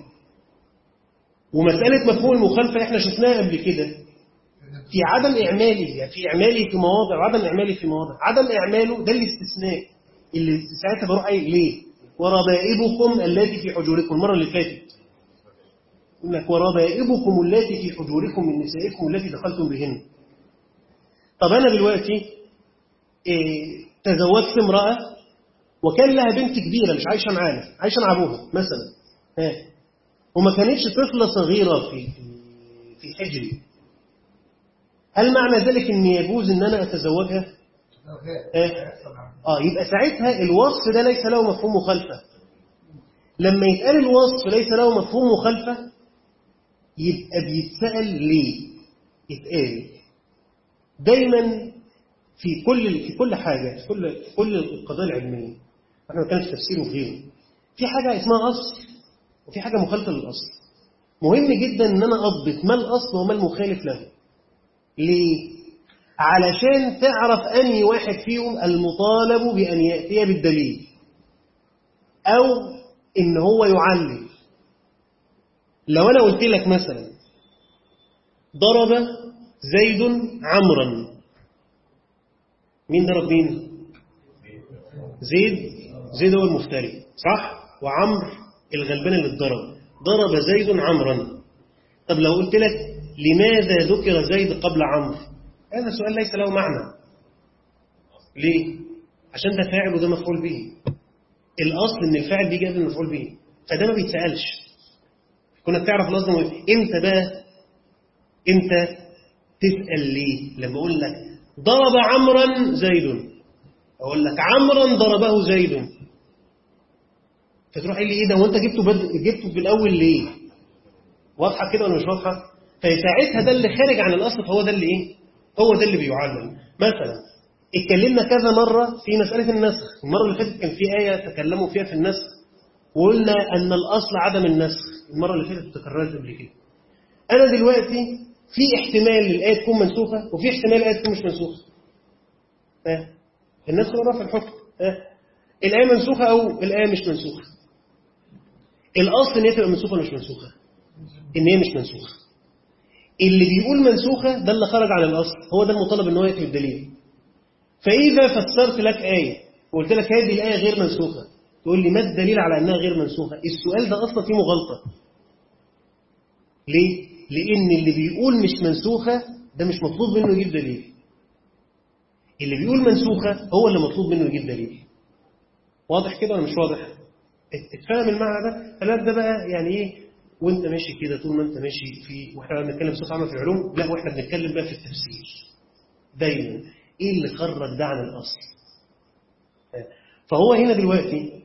[SPEAKER 1] ومسألة مفهوم المخالفة احنا شفناها قبل كده في عدم إعمالي يعني في إعمالي في مواضع وعدم إعمالي في مواضع عدم إعماله ده الاستثناء اللي ساعتها بروح قايل ليه وربائبكم التي في حجوركم المرة اللي فاتت يقول لك وربائبكم التي في حجوركم من نسائكم التي دخلتم بهن طب أنا دلوقتي إيه تزوجت امرأة وكان لها بنت كبيرة مش عايشة معانا عايشة مع أبوها مثلا ها وما كانتش طفلة صغيرة في في حجري هل معنى ذلك ان يجوز ان انا اتزوجها اه, آه يبقى ساعتها الوصف ده ليس له مفهوم مخالفة لما يتقال الوصف ليس له مفهوم مخالفة يبقى بيتسأل ليه يتقال دايما في كل في كل حاجة في كل في كل القضايا العلمية احنا ما كانش تفسير وغيره في حاجة اسمها أصل وفي حاجة مخالفة للأصل مهم جدا ان انا اضبط ما الأصل وما المخالف له ليه؟ علشان تعرف أني واحد فيهم المطالب بأن يأتي بالدليل أو إن هو يعلل لو أنا قلت لك مثلا ضرب زيد عمرا مين ضرب مين؟ زيد زيد هو المفتري صح؟ وعمر الغلبان اللي اتضرب ضرب زيد عمرا طب لو قلت لك لماذا ذكر زيد قبل عمرو هذا سؤال ليس له معنى ليه عشان ده فاعل وده مفعول به الاصل ان الفاعل بيجي قبل المفعول به فده ما بيتسالش كنا بتعرف لازم امتى بقى امتى تسال ليه لما اقول لك ضرب عمرا زيد اقول لك عمرا ضربه زيد فتروح قايل لي ايه ده وانت جبته بد... جبته بالاول ليه واضحه كده ولا مش واضحه فساعتها ده اللي خارج عن الأصل فهو ده اللي إيه؟ هو ده اللي بيعلم مثلا اتكلمنا كذا مرة في مسألة النسخ المرة اللي فاتت كان في آية تكلموا فيها في النسخ وقلنا أن الأصل عدم النسخ المرة اللي فاتت تكررت قبل كده أنا دلوقتي في احتمال الآية تكون منسوخة وفي احتمال الآية تكون مش منسوخة ها النسخ هو رفع الحكم ها الآية منسوخة أو الآية مش منسوخة الأصل إن هي تبقى منسوخة ولا مش منسوخة إن هي مش منسوخة اللي بيقول منسوخة ده اللي خرج عن الأصل هو ده المطالب ان هو يأتي بالدليل فإذا فسرت لك آية وقلت لك هذه الآية غير منسوخة تقول لي ما الدليل على أنها غير منسوخة السؤال ده أصلا فيه مغالطة ليه؟ لأن اللي بيقول مش منسوخة ده مش مطلوب منه يجيب دليل اللي بيقول منسوخة هو اللي مطلوب منه يجيب دليل واضح كده ولا مش واضح؟ اتفهم المعنى ده فلا ده بقى يعني ايه وانت ماشي كده طول ما انت ماشي في واحنا بنتكلم بصفه عامه في العلوم لا واحنا بنتكلم بقى في التفسير دايما ايه اللي خرج ده عن الاصل فهو هنا دلوقتي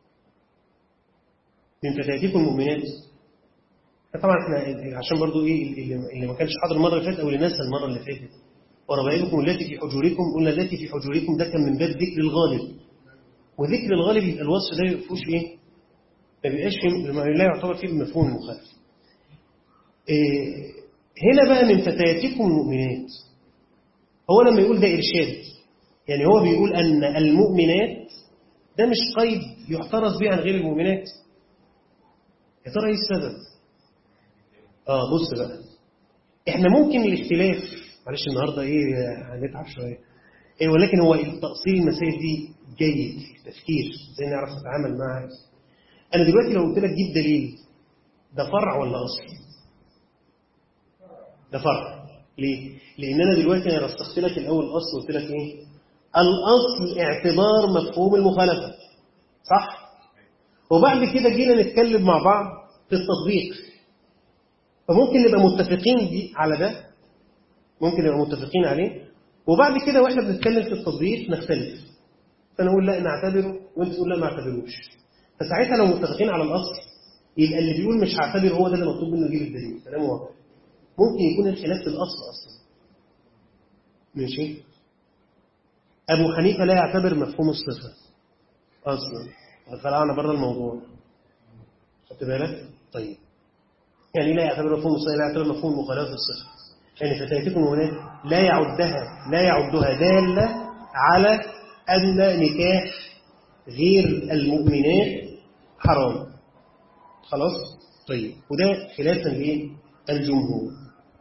[SPEAKER 1] من فتياتكم المؤمنات طبعا احنا عشان برضو ايه اللي ما كانش حاضر المره اللي فاتت او اللي نسى المره اللي فاتت وربائبكم التي في حجوركم قلنا التي في حجوركم ده كان من باب ذكر الغالب وذكر الغالب يبقى الوصف ده ما فيهوش ايه ما بيبقاش لا يعتبر فيه المفهوم المخالف إيه هنا بقى من فتياتكم المؤمنات هو لما يقول ده إرشاد يعني هو بيقول أن المؤمنات ده مش قيد يحترز به عن غير المؤمنات يا ترى ايه السبب اه بص بقى احنا ممكن الاختلاف معلش النهارده ايه هنتعب شويه إيه ولكن هو تأصيل المسائل دي جيد تفكير ازاي نعرف نتعامل معها أنا دلوقتي لو قلت لك جيب دليل ده فرع ولا أصل ده فرع ليه؟ لأن أنا دلوقتي أنا رسخت لك الأول الأصل وقلت لك إيه؟ الأصل اعتبار مفهوم المخالفة صح؟ وبعد كده جينا نتكلم مع بعض في التطبيق فممكن نبقى متفقين دي على ده ممكن نبقى متفقين عليه وبعد كده واحنا بنتكلم في التطبيق نختلف فانا اقول لا نعتبره وانت تقول لا ما اعتبروش فساعتها لو متفقين على الأصل يبقى اللي بيقول مش هعتبر هو ده اللي مطلوب منه يجيب الدليل كلام واضح ممكن يكون الخلاف في الأصل أصلا ماشي أبو حنيفة لا يعتبر مفهوم الصفة أصلا طلعنا بره الموضوع خدت بالك؟ طيب يعني لا يعتبر مفهوم الصفة لا يعتبر مفهوم مخالفة الصفة يعني فتاتكم هناك لا يعدها لا يعدها دالة على أن نكاح غير المؤمنات حرام خلاص طيب وده خلافا للجمهور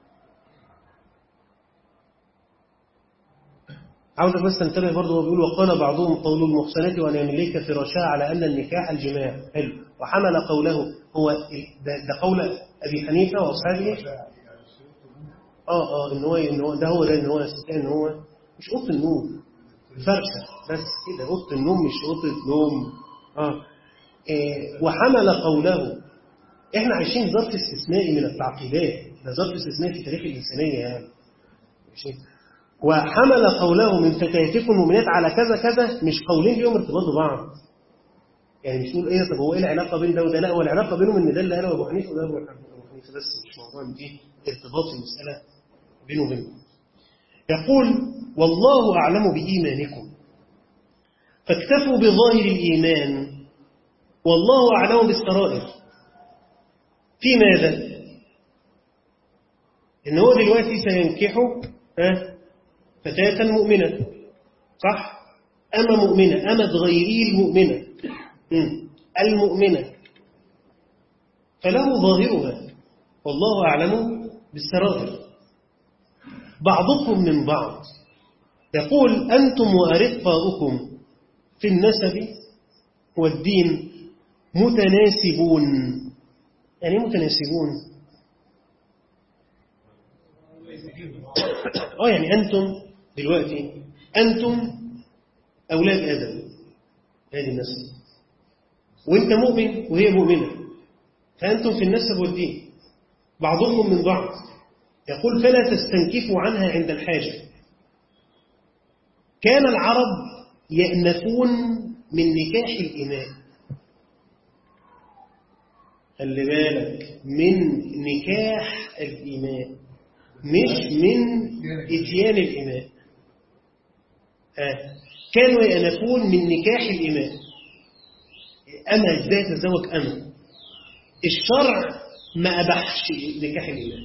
[SPEAKER 1] عاوزك بس تنتبه برضه هو بيقول وقال بعضهم قول المحسنات وان يملك فراشا على ان النكاح الجماع حلو وحمل قوله هو ده, ده قول ابي حنيفه واصحابه اه اه ان هو ان هو ده هو ده ان هو يستطيع ان هو مش اوضه النوم فرشه بس كده اوضه النوم مش اوضه نوم اه إيه وحمل قوله احنا عايشين ظرف استثنائي من التعقيدات ده ظرف استثنائي في تاريخ الانسانيه يعني ماشي وحمل قوله من فتياتكم المؤمنات على كذا كذا مش قولين ليهم ارتباط ببعض يعني مش نقول ايه طب هو ايه العلاقه بين ده وده لا هو العلاقه بينهم ان ده اللي قاله ابو حنيفه وده ابو حنيفه بس مش موضوع ان ايه ارتباط المساله بينه وبينهم يقول والله اعلم بايمانكم فاكتفوا بظاهر الايمان والله اعلم بالسرائر في ماذا ان هو دلوقتي سينكحه ها فتاة مؤمنة صح أما مؤمنة أما غيري المؤمنة المؤمنة فله ظاهرها والله أعلم بالسرائر بعضكم من بعض يقول أنتم وأرقاؤكم في النسب والدين متناسبون يعني متناسبون اه يعني أنتم دلوقتي أنتم أولاد آدم هذه النسب وأنت مؤمن وهي مؤمنة فأنتم في النسب والدين بعضكم من بعض يقول فلا تستنكفوا عنها عند الحاجة كان العرب يأنفون من نكاح الإماء خلي بالك من نكاح الإماء مش من إتيان الإماء آه. كانوا يأنفون من نكاح الإماء أما إزاي تزوج أما الشرع ما أباحش نكاح الإماء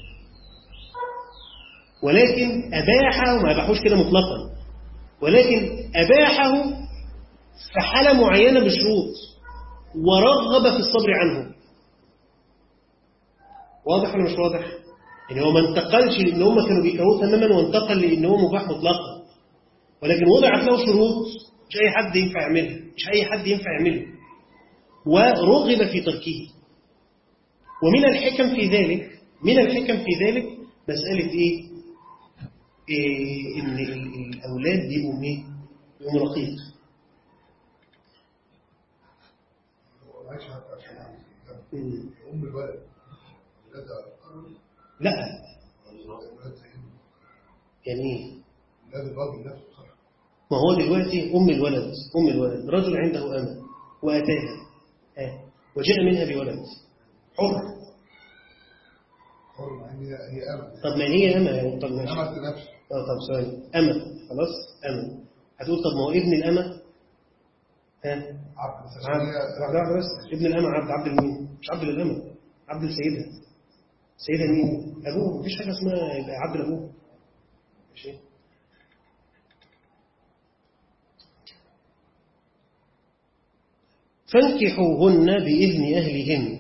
[SPEAKER 1] ولكن أباحه وما أباحوش كده مطلقا ولكن أباحه في حالة معينة بشروط ورغب في الصبر عنه واضح ولا مش واضح؟ يعني هو ما انتقلش لأن هم كانوا بيكرهوه تماما وانتقل لأن هو مباح مطلقا ولكن وضعت له شروط مش أي حد ينفع يعملها مش أي حد ينفع يعمله ورغب في تركه ومن الحكم في ذلك من الحكم في ذلك مسألة إيه, إيه إن الأولاد بيبقوا إيه بيبقوا رقيق
[SPEAKER 2] أم الولد
[SPEAKER 1] لا يعني ايه
[SPEAKER 2] ولاد الراجل نفسه صح
[SPEAKER 1] ما هو دلوقتي أم الولد أم الولد رجل عنده أمة وأتاها آه. وجاء منها بولد حر
[SPEAKER 2] حر مع ان هي هي أمل
[SPEAKER 1] طب ما هي أمة يعني طب ماشي
[SPEAKER 2] أمل نفسه
[SPEAKER 1] اه طب ثواني أمة خلاص أمة هتقول طب ما هو ابن الأمة ها
[SPEAKER 2] عبد بس عشان
[SPEAKER 1] عبد
[SPEAKER 2] هي
[SPEAKER 1] واحدة واحدة بس ابن الأمة عبد عبد المين مش عبد الأمة عبد السيدة سيدة مين أبوه مفيش حاجة اسمها يبقى عبد الأبوه ماشي فانكحوهن بإذن أهلهن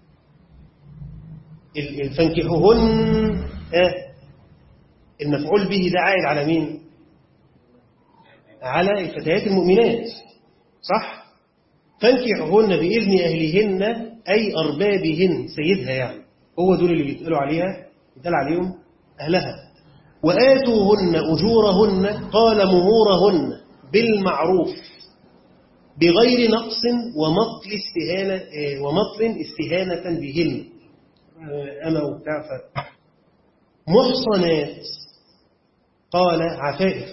[SPEAKER 1] ال- ال- فانكحوهن آه المفعول به ده عائد على مين على الفتيات المؤمنات صح فانكحوهن بإذن أهلهن أي أربابهن سيدها يعني هو دول اللي بيتقالوا عليها بيتقال عليهم أهلها وآتوهن أجورهن قال مهورهن بالمعروف بغير نقص ومطل استهانة آه، ومطل استهانة بهن آه، أما وبتاع ف- محصنات قال عفائف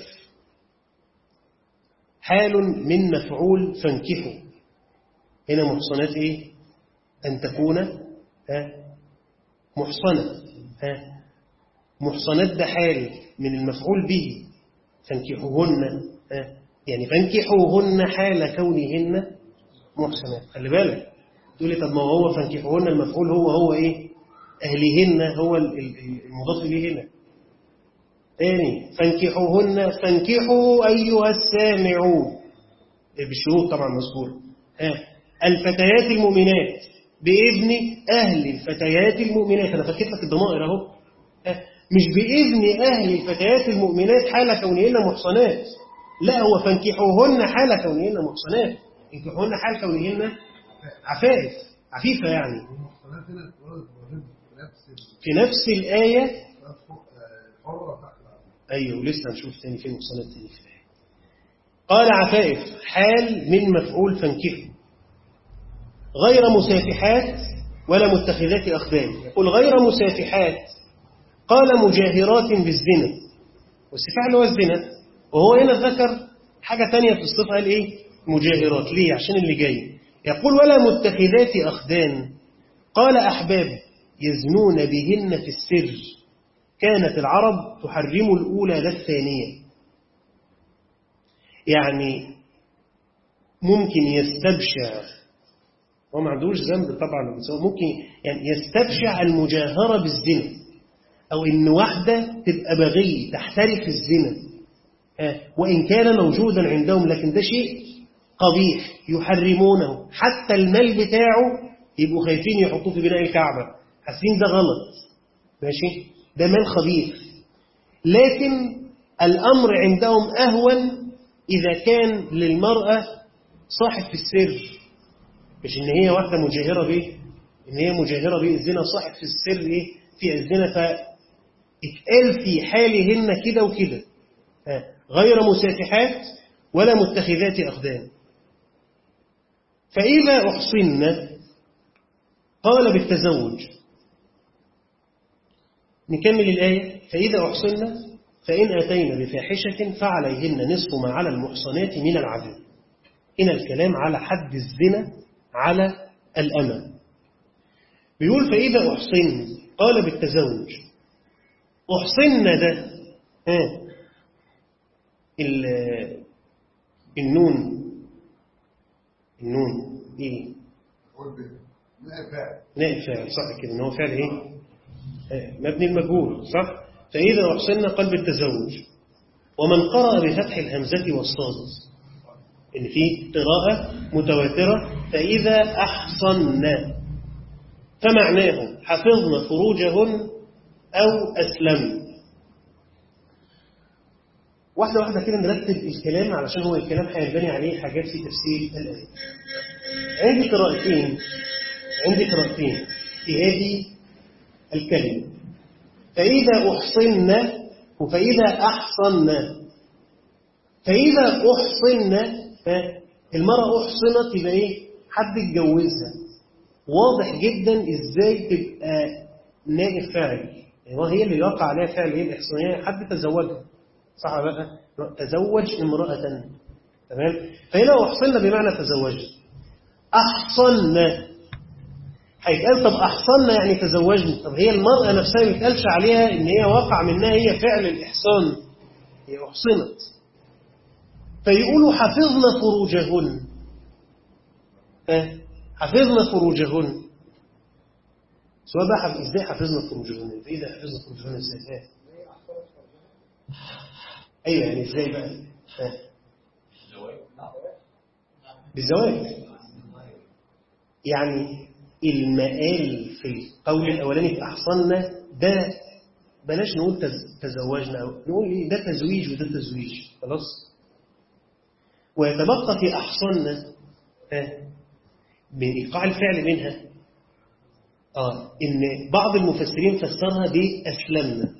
[SPEAKER 1] حال من مفعول فانكحوا هنا محصنات ايه أن تكون ها محصنة ها محصنات ده حال من المفعول به فانكحوهن ها يعني فانكحوهن حال كونهن محسنات خلي بالك تقول لي طب ما هو فانكحوهن المفعول هو هو ايه اهلهن هو ال- ال- المضاف اليه هنا تاني فانكحوهن فانكحوا ايها السامعون بالشروط طبعا مذكوره ها الفتيات المؤمنات باذن اهل الفتيات المؤمنات انا فكيت لك الضمائر اهو ها مش باذن اهل الفتيات المؤمنات حال كونهن محصنات لا هو فانكحوهن حال كونهن محصنات انكحوهن حال كونهن عفائف عفيفة يعني
[SPEAKER 2] المحصنات هنا اتولدت وولدت في نفس ال-
[SPEAKER 1] في نفس الآية
[SPEAKER 2] نفس آه، حرة تحت العبد.
[SPEAKER 1] أيوه ولسه هنشوف تاني في محصنات تاني في الآية قال عفائف حال من مفعول فانكحوا غير مسافحات ولا متخذات أخدان يقول غير مسافحات قال مجاهرات بالزنا والسفاح اللي هو الزنا وهو هنا ذكر حاجة تانية في الصفة قال إيه مجاهرات ليه عشان اللي جاي يقول ولا متخذات أخدان قال أحباب يزنون بهن في السر كانت العرب تحرم الأولى لا الثانية يعني ممكن يستبشع هو ما عندوش ذنب طبعا بس هو ممكن يعني يستبشع المجاهرة بالزنا أو إن واحدة تبقى بغية تحترف الزنا ها، وإن كان موجودا عندهم لكن ده شيء قبيح يحرمونه حتى المال بتاعه يبقوا خايفين يحطوه في بناء الكعبة حاسين ده غلط ماشي ده مال خبيث لكن الأمر عندهم أهون إذا كان للمرأة صاحب في السر مش إن هي واحدة مجاهرة به إن هي مجاهرة به الزنا صاحب في السر إيه في الزنا فاتقال في حالهن كده وكده ها، غير مسافحات ولا متخذات أخدان فإذا أحصن قال بالتزوج نكمل الآية فإذا أحصن فإن أتينا بفاحشة فعليهن نصف ما على المحصنات من العذاب هنا الكلام على حد الزنا على الأمة بيقول فإذا أحصن قال بالتزوج أحصن ده ها ال- النون النون ايه
[SPEAKER 2] قول به لا فعل
[SPEAKER 1] نائب فاعل صح كده ان هو فعل ايه آه، مبني المجهول صح فاذا احسن قلب التزوج ومن قرأ بفتح الهمزة والصاد ان في قراءة متواترة فاذا احصن فمعناه حفظن فروجهن او اسلمن واحدة واحدة كده نرتب الكلام علشان هو الكلام هينبني عليه حاجات في تفسير الآية عندي قراءتين عندي قراءتين في هذه الكلمة فإذا أحصن وفإذا أحصن فإذا أحصن فالمرأة أحصنت يبقى إيه حد اتجوزها واضح جدا إزاي تبقى نائب فاعل يعني هو هي اللي يقع عليها فعل إيه الإحصانية حد تزوجها صح بقى تزوج امرأة تمام فهنا أحصن بمعنى تزوجت أحصن هيتقال طب أحصن يعني تزوجنا طب هي المرأة نفسها ما يتقالش عليها إن هي وقع منها هي فعل الإحصان هي أحصنت فيقولوا حفظنا فروجهن ها حفظنا فروجهن سواء بقى حف- ازاي حفظنا فروجهن اذا حفظنا فروجهن ازاي ها؟ ايوه يعني ازاي بقى ها؟ بالزواج يعني المقال في القول الاولاني في احصننا ده بلاش نقول تز- تزوجنا أو نقول ايه ده تزويج وده تزويج خلاص ويتبقى في احصننا ها بإيقاع الفعل منها آه إن بعض المفسرين فسرها بأسلمنا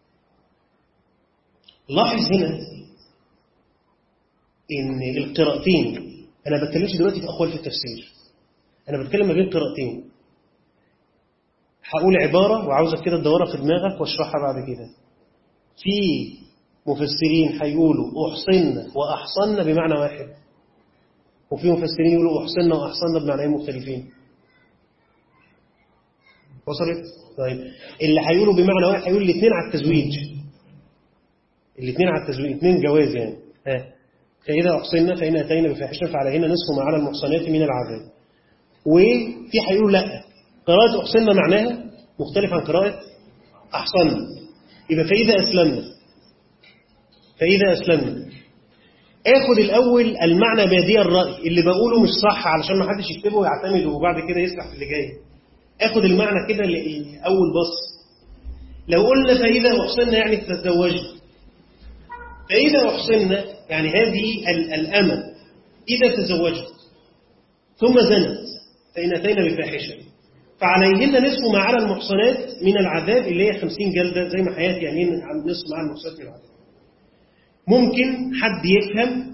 [SPEAKER 1] لاحظ هنا إن القراءتين أنا بتكلمش دلوقتي في أقوال في التفسير أنا بتكلم ما بين قراءتين هقول عبارة وعاوزك كده تدورها في دماغك واشرحها بعد كده في مفسرين هيقولوا أحصن وأحصن بمعنى واحد وفي مفسرين يقولوا أحصن وأحصن بمعنيين مختلفين وصلت؟ طيب اللي هيقولوا بمعنى واحد هيقول الاثنين على التزويج الاثنين على التزويج اثنين جواز يعني ها فإذا أحصنا فإن أتينا بفاحشة فعليهن نصف ما على المحصنات من العذاب وفي هيقولوا لا قراءة أحصنا معناها مختلف عن قراءة أحصنا يبقى فإذا أسلمنا فإذا أسلمنا آخد الأول المعنى بادي الرأي اللي بقوله مش صح علشان ما حدش يكتبه ويعتمد وبعد كده يسرح في اللي جاي آخد المعنى كده لأول بص لو قلنا فإذا أحصنا يعني تتزوجنا فإذا أحصنا يعني هذه ال- الأمة إذا تزوجت ثم زنت فإن أتينا بفاحشة فعليهن نصف ما على المحصنات من العذاب اللي هي 50 جلدة زي ما حياتي يعني عن نصف ما على المحصنات من العذاب ممكن حد يفهم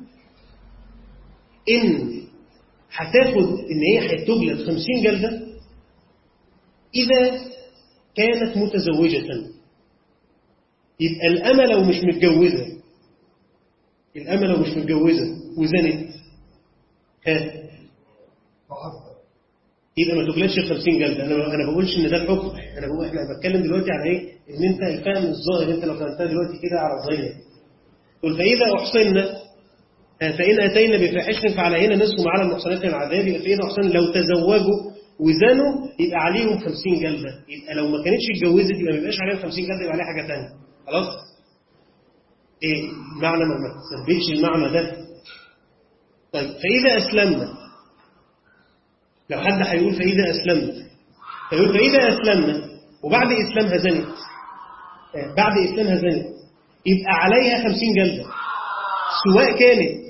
[SPEAKER 1] إن هتاخد إن هي هتجلد 50 جلدة إذا كانت متزوجة يبقى الأمة لو مش متجوزة الأمة لو مش متجوزة وزنت ها
[SPEAKER 2] فأصدر
[SPEAKER 1] يبقى ما تجلدش 50 جلدة أنا أنا بقولش إن ده الحكم أنا بقول إحنا بتكلم دلوقتي على إيه إن أنت الفهم الظاهر أنت لو فهمتها دلوقتي كده على الظاهر قل فإذا أحصنا فإن أتينا بفاحشة فعليهن نصف ما على المحصنات من العذاب يبقى فإذا أحصنا لو تزوجوا وزنوا يبقى عليهم 50 جلدة يبقى لو ما كانتش اتجوزت يبقى ما يبقاش عليهم 50 جلدة يبقى عليها حاجة ثانيه خلاص إيه المعنى ما ما تثبتش المعنى ده طيب فإذا أسلمنا لو حد هيقول فإذا أسلمنا فيقول فإذا أسلمنا وبعد إسلامها زنت آه، بعد إسلامها زنت يبقى عليها 50 جلدة سواء كانت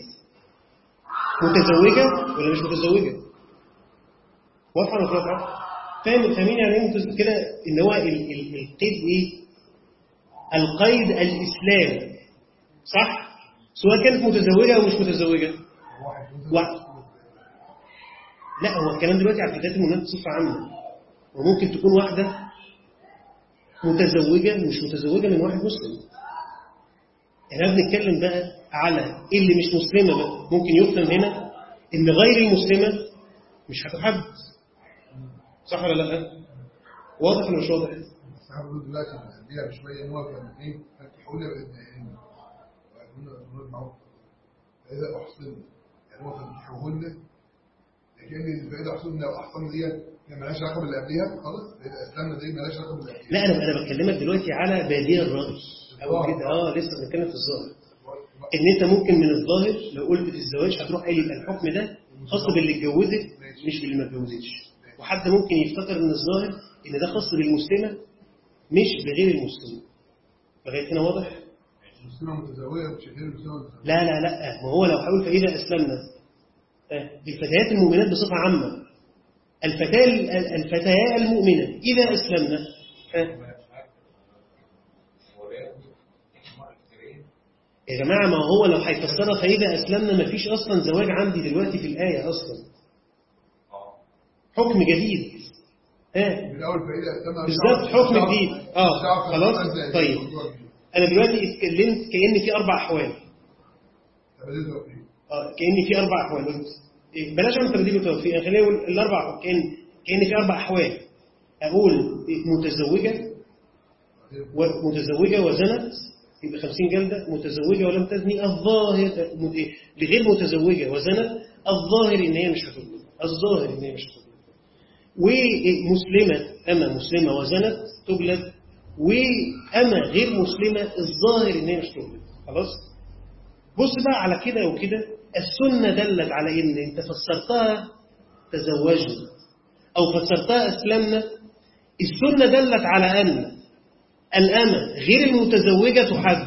[SPEAKER 1] متزوجة ولا مش متزوجة واضحة ولا مش واضحة؟ فاهم فاهمين يعني ايه متز- كده ان هو ال- ال- القيد ايه؟ القيد الاسلام صح؟ سواء كانت متزوجة او مش متزوجة
[SPEAKER 2] واحد
[SPEAKER 1] واحد. لا هو الكلام دلوقتي على الفتيات المؤمنات بصفة عامة وممكن تكون واحدة متزوجة مش متزوجة من واحد مسلم احنا بنتكلم بقى على اللي مش مسلمة بقى ممكن يفهم هنا ان غير المسلمة مش هتحب صح ولا لا واضح ولا مش واضح
[SPEAKER 2] الصحابة دول دلوقتي بيها بشوية ان هو كان ايه فتحوا لي بان ويقولون معروف فإذا أحسن يعني هو فتحوا لنا لكن فإذا أحسن لو أحسن دي هي مالهاش علاقة باللي قبلها خالص فإذا أسلمنا دي مالهاش علاقة باللي قبلها
[SPEAKER 1] لا انا انا بكلمك دلوقتي على بادية الرأي او كده اه لسه بنتكلم في الظاهر ان انت ممكن من الظاهر لو قلت في الزواج هتروح قايل يبقى الحكم ده خاص باللي اتجوزت مش باللي ما اتجوزتش وحد ممكن يفتكر ان الظاهر ان ده خاص بالمسلمه مش بغير المسلمه لغايه هنا واضح
[SPEAKER 2] المسلمة متزوجة مش غير المسلمة متزوجة
[SPEAKER 1] لا لا لا ما هو لو حاول فاذا اسلمنا آه، الفتيات المؤمنات بصفه عامه الفتاه الفتيات المؤمنه اذا اسلمنا آه، يا جماعة ما هو لو هيفسرها فإذا أسلمنا ما فيش أصلا زواج عندي دلوقتي في الآية أصلا حكم جديد ها
[SPEAKER 2] من الأول فإذا أسلمنا
[SPEAKER 1] بالظبط حكم جديد اه خلاص طيب أنا دلوقتي اتكلمت كأن في أربع أحوال اه كأن في أربع أحوال قلت إيه، بلاش عن ترديد وتوفيق خلينا نقول الأربع كأن كأن في أربع أحوال أقول متزوجة متزوجة وزنت يبقى 50 جلدة متزوجة ولم تزني الظاهر مت- إيه، لغير متزوجة وزنت الظاهر إن هي مش هتجلد الظاهر إن هي مش هتجلد ومسلمة أما مسلمة وزنت تجلد وأما غير مسلمة الظاهر إن هي مش تجلد خلاص بص بقى على كده وكده السنة دلت على إن أنت فسرتها تزوجنا أو فسرتها أسلمنا السنة دلت على أن الأمة غير المتزوجة تحد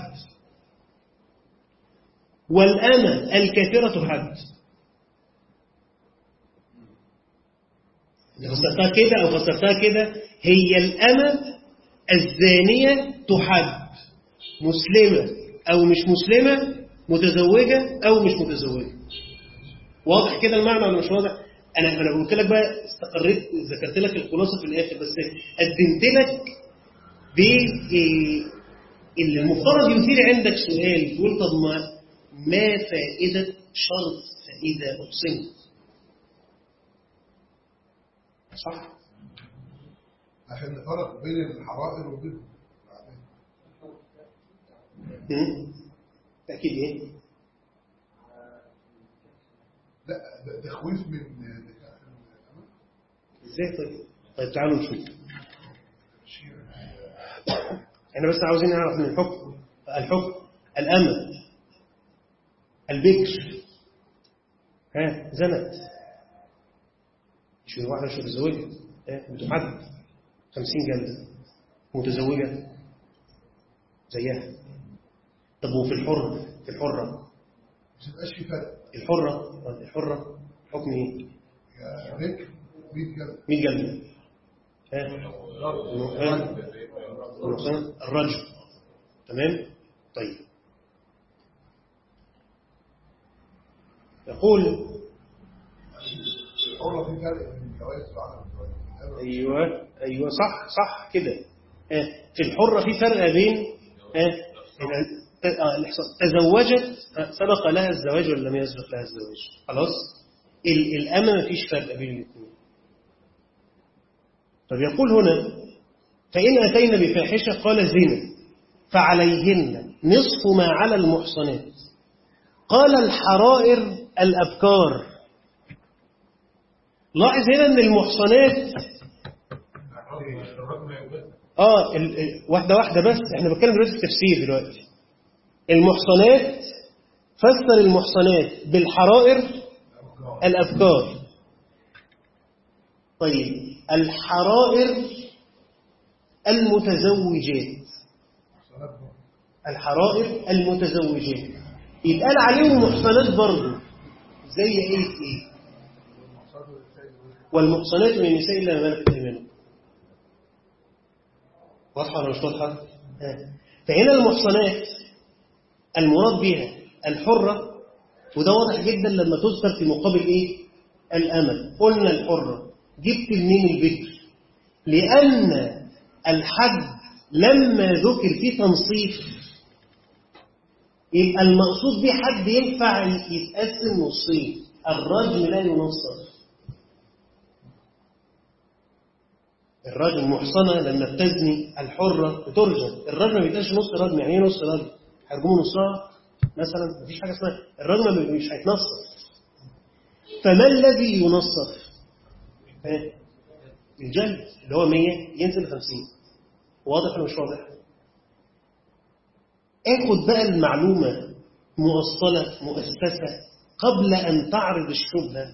[SPEAKER 1] والأمة الكافرة تحد إذا فسرتها كده أو فسرتها كده هي الأمة الزانية تحد مسلمة أو مش مسلمة متزوجة أو مش متزوجة واضح كده المعنى ولا مش واضح؟ أنا أنا قلت لك بقى استقريت ذكرت لك الخلاصة في الآخر بس قدمت لك ب إيه، اللي المفترض يثير عندك سؤال تقول طب ما ما فائدة شرط فإذا أقسمت صح؟
[SPEAKER 2] عشان نفرق بين الحرائر وبين
[SPEAKER 1] مم؟ تأكيد إيه؟
[SPEAKER 2] لا ده تخويف من
[SPEAKER 1] ازاي طيب طيب تعالوا نشوف احنا بس عاوزين نعرف من الحكم الحكم الامل البكر ها زنت مش من واحده مش متزوجه ها بتحدد 50 جلده متزوجه زيها طب وفي الحر في الحره
[SPEAKER 2] مش يبقاش في فرق
[SPEAKER 1] الحره الحره حكم ايه
[SPEAKER 2] يا بكر 100 جلد
[SPEAKER 1] 100 جلده ها ها؟ والنقصان الرجل تمام طيب يقول
[SPEAKER 2] الحرة في فرق بين الجواز وعدم الجواز
[SPEAKER 1] ايوه ايوه صح صح كده آه، في الحره في فرق بين آه، إن- آه، الإحصاء. تزوجت آه، سبق لها الزواج ولا لم يسبق لها الزواج خلاص ال- الأمة ما فيش فرق بين الاثنين طب يقول هنا فإن أتينا بفاحشة قال زنا فعليهن نصف ما على المحصنات قال الحرائر الأبكار لاحظ هنا أن المحصنات اه ال- ال- واحدة واحدة بس احنا بنتكلم دلوقتي في التفسير دلوقتي المحصنات فسر المحصنات بالحرائر الأفكار طيب الحرائر المتزوجات الحرائر المتزوجات يتقال عليهم محصنات برضه زي ايه ايه والمحصنات من النساء الا ما ملكت ايمانكم واضحه ولا مش واضحه آه. فهنا المحصنات المراد بها الحره وده واضح جدا لما تذكر في مقابل ايه الامل قلنا الحره جبت منين البكر لان الحد لما ذكر فيه تنصيف يبقى المقصود به حد ينفع يتقسم نصين الرجم لا ينصف الرجل محصنة لما بتزني الحرة بترجم الرجم ما بيبقاش نص رجم يعني ايه نص رجم هيرجموا نصها مثلا مفيش حاجة اسمها الرجم مش هيتنصف فما الذي ينصف ها؟ الجلد اللي هو 100 ينزل 50 واضح ولا مش واضح اخد بقى المعلومة مؤصلة مؤسسة قبل أن تعرض الشبهة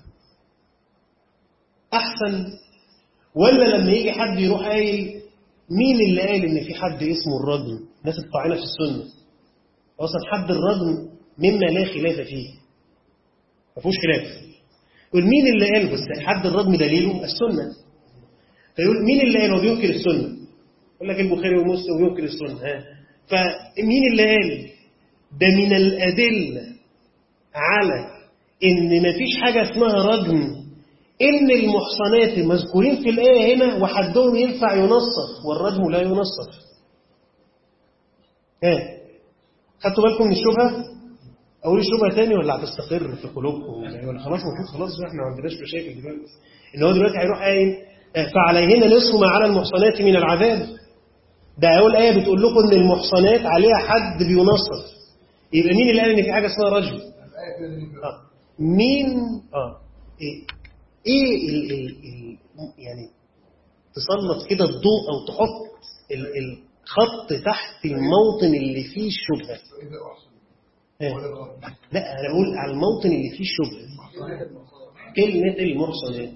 [SPEAKER 1] أحسن ولا لما يجي حد يروح قايل مين اللي قال إن في حد اسمه الرجم ناس الطاعنة في السنة أصلا حد الرجم مما لا خلاف فيه ما فيهوش خلاف يقول مين اللي قال بس حد الرجم دليله السنة فيقول مين اللي قال وبينكر السنة يقول لك البخاري ومسلم وينكر السنة ها فمين اللي قال ده من الأدلة على إن مفيش حاجة اسمها رجم إن المحصنات مذكورين في الآية هنا وحدهم ينفع ينصف والرجم لا ينصف ها خدتوا بالكم من الشبهة؟ أقول الشبهة تاني ولا هتستقر في قلوبكم ولا ولا خلاص المفروض خلاص بقى احنا ما عندناش مشاكل دلوقتي إن هو دلوقتي هيروح قايل فعليهن نصف ما على المحصنات من العذاب ده أول آية بتقول لكم إن المحصنات عليها حد بينصف يبقى مين اللي قال إن في حاجة اسمها رجم؟
[SPEAKER 2] الآية كده دي
[SPEAKER 1] آه. مين اه ايه ايه ال ال ال يعني تسلط كده الضوء او تحط ال الخط تحت الموطن اللي فيه الشبهه
[SPEAKER 2] إذا أحسن
[SPEAKER 1] آه.
[SPEAKER 2] ولا غلط
[SPEAKER 1] لا انا اقول على الموطن اللي فيه الشبهه كلمه المحصنات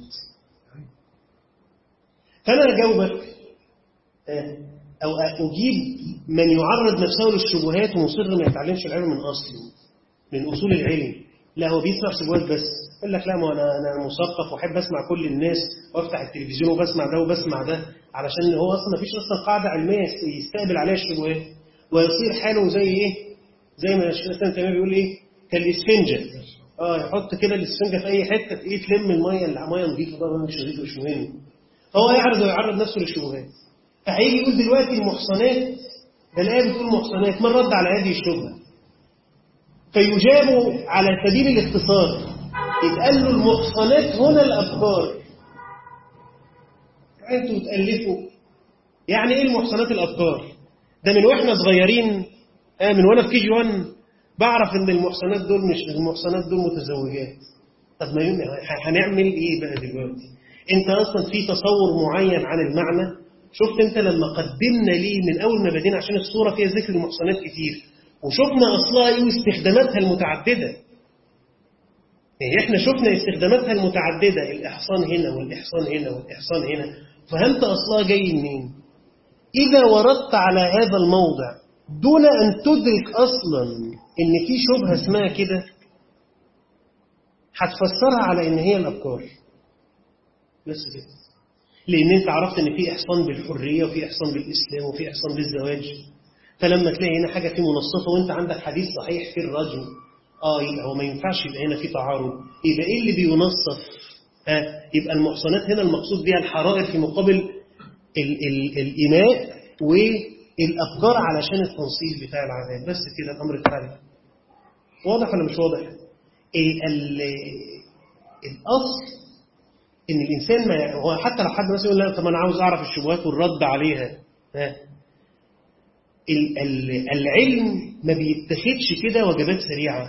[SPEAKER 1] فانا اجاوبك آه، او اجيب من يعرض نفسه للشبهات ومصر ما يتعلمش العلم من اصله من اصول العلم لا هو بيسمع شبهات بس يقول لك لا ما انا انا مثقف واحب اسمع كل الناس وافتح التلفزيون وبسمع ده وبسمع ده علشان هو اصلا ما فيش اصلا قاعده علميه يست- يستقبل عليها الشبهات ويصير حاله زي ايه زي ما الشيخ الاسلام تمام بيقول ايه كالاسفنجه اه يحط كده الاسفنجه في اي حته تلاقيه تلم الميه اللي ميه نظيفه بقى مش نظيفه مش مهم فهو يعرض ويعرض نفسه للشبهات فهيجي يقول دلوقتي المحصنات ده الايه بتقول محصنات من رد على هذه الشبهه فيجاب على سبيل الاختصار يتقال له المحصنات هنا الأبكار أنتوا تألفوا يعني إيه المحصنات الأبكار ده من وإحنا صغيرين آه من وأنا في كي جي 1 بعرف إن المحصنات دول مش المحصنات دول متزوجات طب ما يم- هنعمل ايه بقى دلوقتي انت اصلا في تصور معين عن المعنى شفت انت لما قدمنا ليه من اول ما بدينا عشان الصوره فيها ذكر المحصنات كتير وشفنا اصلها ايه واستخداماتها المتعدده يعني احنا شفنا استخداماتها المتعدده الاحصان هنا والاحصان هنا والاحصان هنا فهمت اصلها جاي منين اذا وردت على هذا الموضع دون ان تدرك اصلا ان في شبهه اسمها كده هتفسرها على ان هي الافكار بس كده لان انت عرفت ان في احصان بالحريه وفي احصان بالاسلام وفي احصان بالزواج فلما تلاقي هنا حاجه في منصفه وانت عندك حديث صحيح في الرجم اه يبقى هو ما ينفعش يبقى هنا في تعارض يبقى ايه اللي بينصف ها يبقى المحصنات هنا المقصود بها الحرائر في مقابل ال ال الإناء والأفجار علشان التنصيل بتاع العذاب بس كده الأمر الثاني واضح ولا مش واضح؟ ال ال الأصل إن الإنسان ما هو حتى لو حد مثلا يقول لا طب أنا عاوز أعرف الشبهات والرد عليها ها ال ال العلم ما بيتخذش كده وجبات سريعة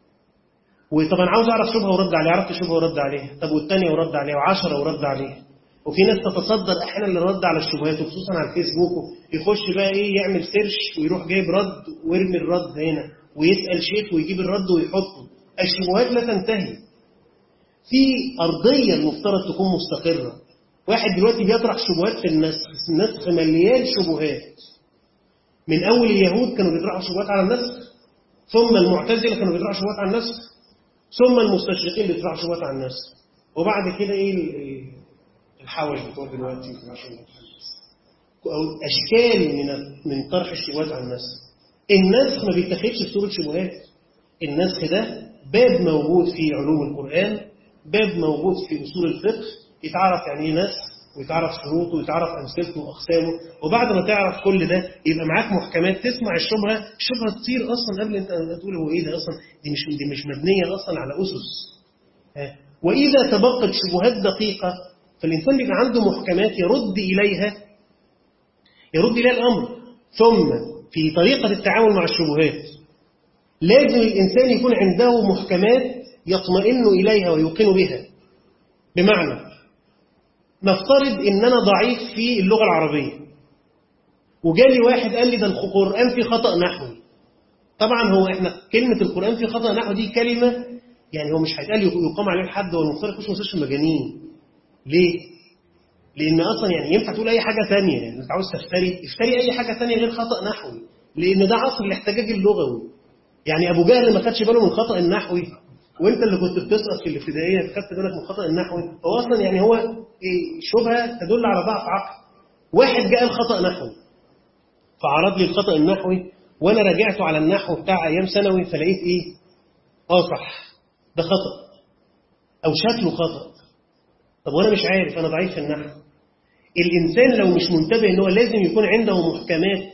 [SPEAKER 1] وطب أنا عاوز أعرف شبهة ورد عليها عرفت شبهة ورد عليها طب والثانية ورد عليها وعشرة ورد عليها وفي ناس تتصدر احيانا للرد على الشبهات وخصوصا على الفيسبوك يخش بقى ايه يعمل سيرش ويروح جايب رد ويرمي الرد هنا ويسال شيخ ويجيب الرد ويحطه الشبهات لا تنتهي في ارضيه المفترض تكون مستقره واحد دلوقتي بيطرح شبهات في النسخ النسخ مليان شبهات من اول اليهود كانوا بيطرحوا شبهات على النسخ ثم المعتزله كانوا بيطرحوا شبهات على النسخ ثم المستشرقين بيطرحوا شبهات على النسخ وبعد كده ايه الحوش بتوع دلوقتي أو أشكال من من طرح الشبهات على النسخ النسخ ما بيتاخدش في صورة شبهات النسخ ده باب موجود في علوم القرآن باب موجود في أصول الفقه يتعرف يعني إيه نسخ ويتعرف شروطه ويتعرف أمثلته وأقسامه وبعد ما تعرف كل ده يبقى معاك محكمات تسمع الشبهة الشبهة تطير أصلا قبل أنت تقول هو إيه ده أصلا دي مش دي مش مبنية أصلا على أسس وإذا تبقت شبهات دقيقة فالإنسان بيبقى عنده محكمات يرد إليها يرد إليها الأمر ثم في طريقة التعامل مع الشبهات لازم الإنسان يكون عنده محكمات يطمئن إليها ويوقن بها بمعنى نفترض إن أنا ضعيف في اللغة العربية وجالي واحد قال لي ده القرآن فيه خطأ نحوي طبعا هو احنا كلمة القرآن فيه خطأ نحوي دي كلمة يعني هو مش هيتقال يقام عليه الحد والمفترض يخش مستشفى مجانين ليه؟ لأن أصلا يعني ينفع تقول أي حاجة ثانية يعني أنت عاوز تفتري افتري أي حاجة ثانية غير خطأ نحوي لأن ده عصر الاحتجاج اللغوي يعني أبو جهل ما خدش باله من الخطأ النحوي وأنت اللي كنت بتسقط في الابتدائية خدت بالك من الخطأ النحوي هو أصلا يعني هو إيه شبهة تدل على ضعف عقل واحد جاء الخطأ نحوي فعرض لي الخطأ النحوي وأنا راجعته على النحو بتاع أيام ثانوي فلقيت إيه؟ آه صح ده خطأ أو شكله خطأ طب وانا مش عارف انا ضعيف في النحو الانسان لو مش منتبه ان هو لازم يكون عنده محكمات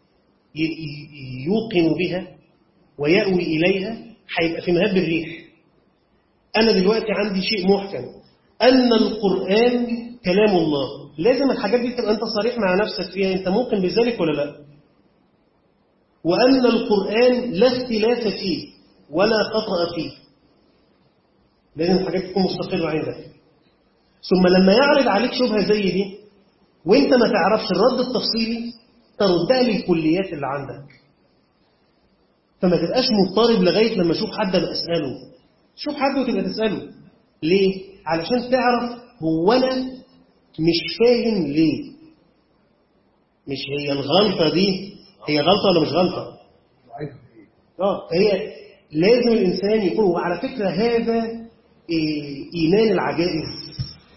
[SPEAKER 1] يوقن بها ويأوي اليها هيبقى في مهب الريح انا دلوقتي عندي شيء محكم ان القران كلام الله لازم الحاجات دي تبقى انت صريح مع نفسك فيها انت ممكن بذلك ولا لا وان القران لا اختلاف فيه ولا خطأ فيه لازم الحاجات تكون مستقرة عندك ثم لما يعرض عليك شبهة زي دي وانت ما تعرفش الرد التفصيلي تردها للكليات اللي عندك فما تبقاش مضطرب لغاية لما اشوف حد ابقى اسأله شوف حد وتبقى تسأله ليه؟ علشان تعرف هو انا مش فاهم ليه مش هي الغلطة دي هي غلطة ولا مش غلطة اه هي لازم الإنسان يكون وعلى فكرة هذا إيمان العجائز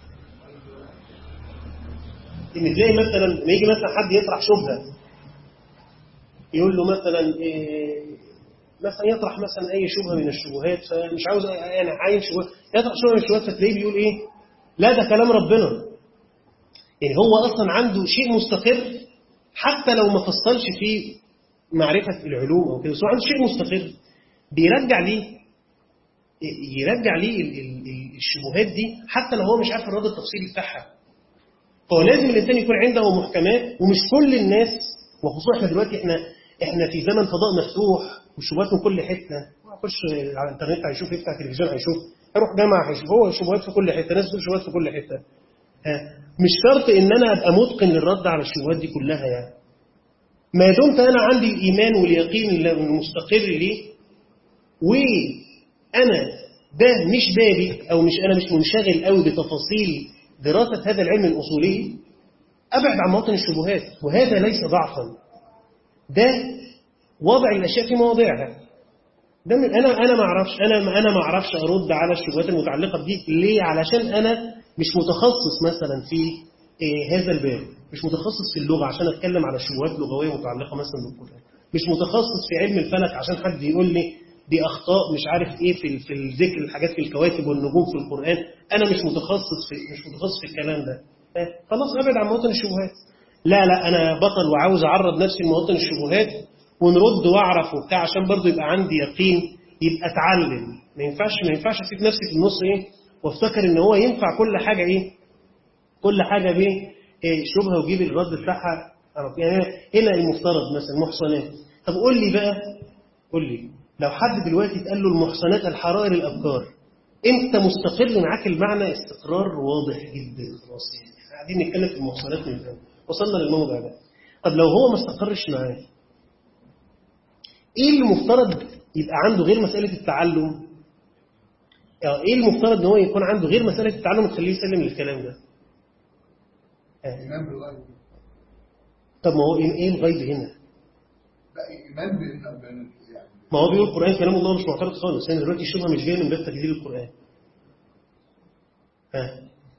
[SPEAKER 1] ان تلاقي مثلا لما يجي مثلا حد يطرح شبهه يقول له مثلا إيه مثلا يطرح مثلا اي شبهه من الشبهات فمش عاوز انا عاين شبهه يطرح شبهه من الشبهات فتلاقيه بيقول ايه لا ده كلام ربنا يعني هو اصلا عنده شيء مستقر حتى لو ما فصلش في معرفه العلوم او كده بس هو عنده شيء مستقر بيرجع ليه يرجع ليه الشبهات دي حتى لو هو مش عارف الرد التفصيلي بتاعها فهو لازم الانسان يكون عنده محكمات ومش كل الناس وخصوصا احنا دلوقتي احنا احنا في زمن فضاء مفتوح والشبهات من كل حته يخش على الانترنت هيشوف يفتح تلفزيون هيشوف اروح جامع هيشوف هو شبهات في كل حته ناس بتقول شبهات في كل حته ها مش شرط ان انا ابقى متقن للرد على الشبهات دي كلها يعني ما دمت انا عندي الايمان واليقين المستقر ليه وانا ده مش بابي او مش انا مش منشغل قوي بتفاصيل دراسه هذا العلم من اصوله ابعد عن مواطن الشبهات وهذا ليس ضعفا ده وضع الاشياء في مواضعها ده من انا انا ما اعرفش انا انا ما اعرفش ارد على الشبهات المتعلقه بدي ليه علشان انا مش متخصص مثلا في إيه هذا الباب مش متخصص في اللغه عشان اتكلم على شبهات لغويه متعلقه مثلا بالقران مش متخصص في علم الفلك عشان حد يقول لي دي اخطاء مش عارف ايه في في الذكر الحاجات في الكواكب والنجوم في القران انا مش متخصص في مش متخصص في الكلام ده خلاص ابعد عن مواطن الشبهات لا لا انا بطل وعاوز اعرض نفسي لمواطن الشبهات ونرد واعرف وبتاع عشان برضه يبقى عندي يقين يبقى اتعلم ما ينفعش ما ينفعش اسيب نفسي في النص ايه وافتكر ان هو ينفع كل حاجه ايه كل حاجه بايه إيه شبهه وجيب الرد بتاعها يعني هنا المفترض مثلا محصنات طب قول لي بقى قول لي لو حد دلوقتي اتقال له المحصنات الحرائر الابكار انت مستقر معاك المعنى استقرار واضح جدا خلاص يعني قاعدين نتكلم في المحصنات من الان وصلنا للموضوع ده طب لو هو ما استقرش معاه ايه المفترض يبقى عنده غير مسألة التعلم ايه المفترض ان هو يكون عنده غير مسألة التعلم تخليه يسلم للكلام ده
[SPEAKER 2] إيمان بالغيب
[SPEAKER 1] طب ما هو ايه الغيب هنا
[SPEAKER 2] لا إيمان بإن بإن يعني
[SPEAKER 1] ما هو بيقول القرآن كلام الله مش معترض خالص يعني دلوقتي الشبهة مش جاية من باب تجديد القرآن ها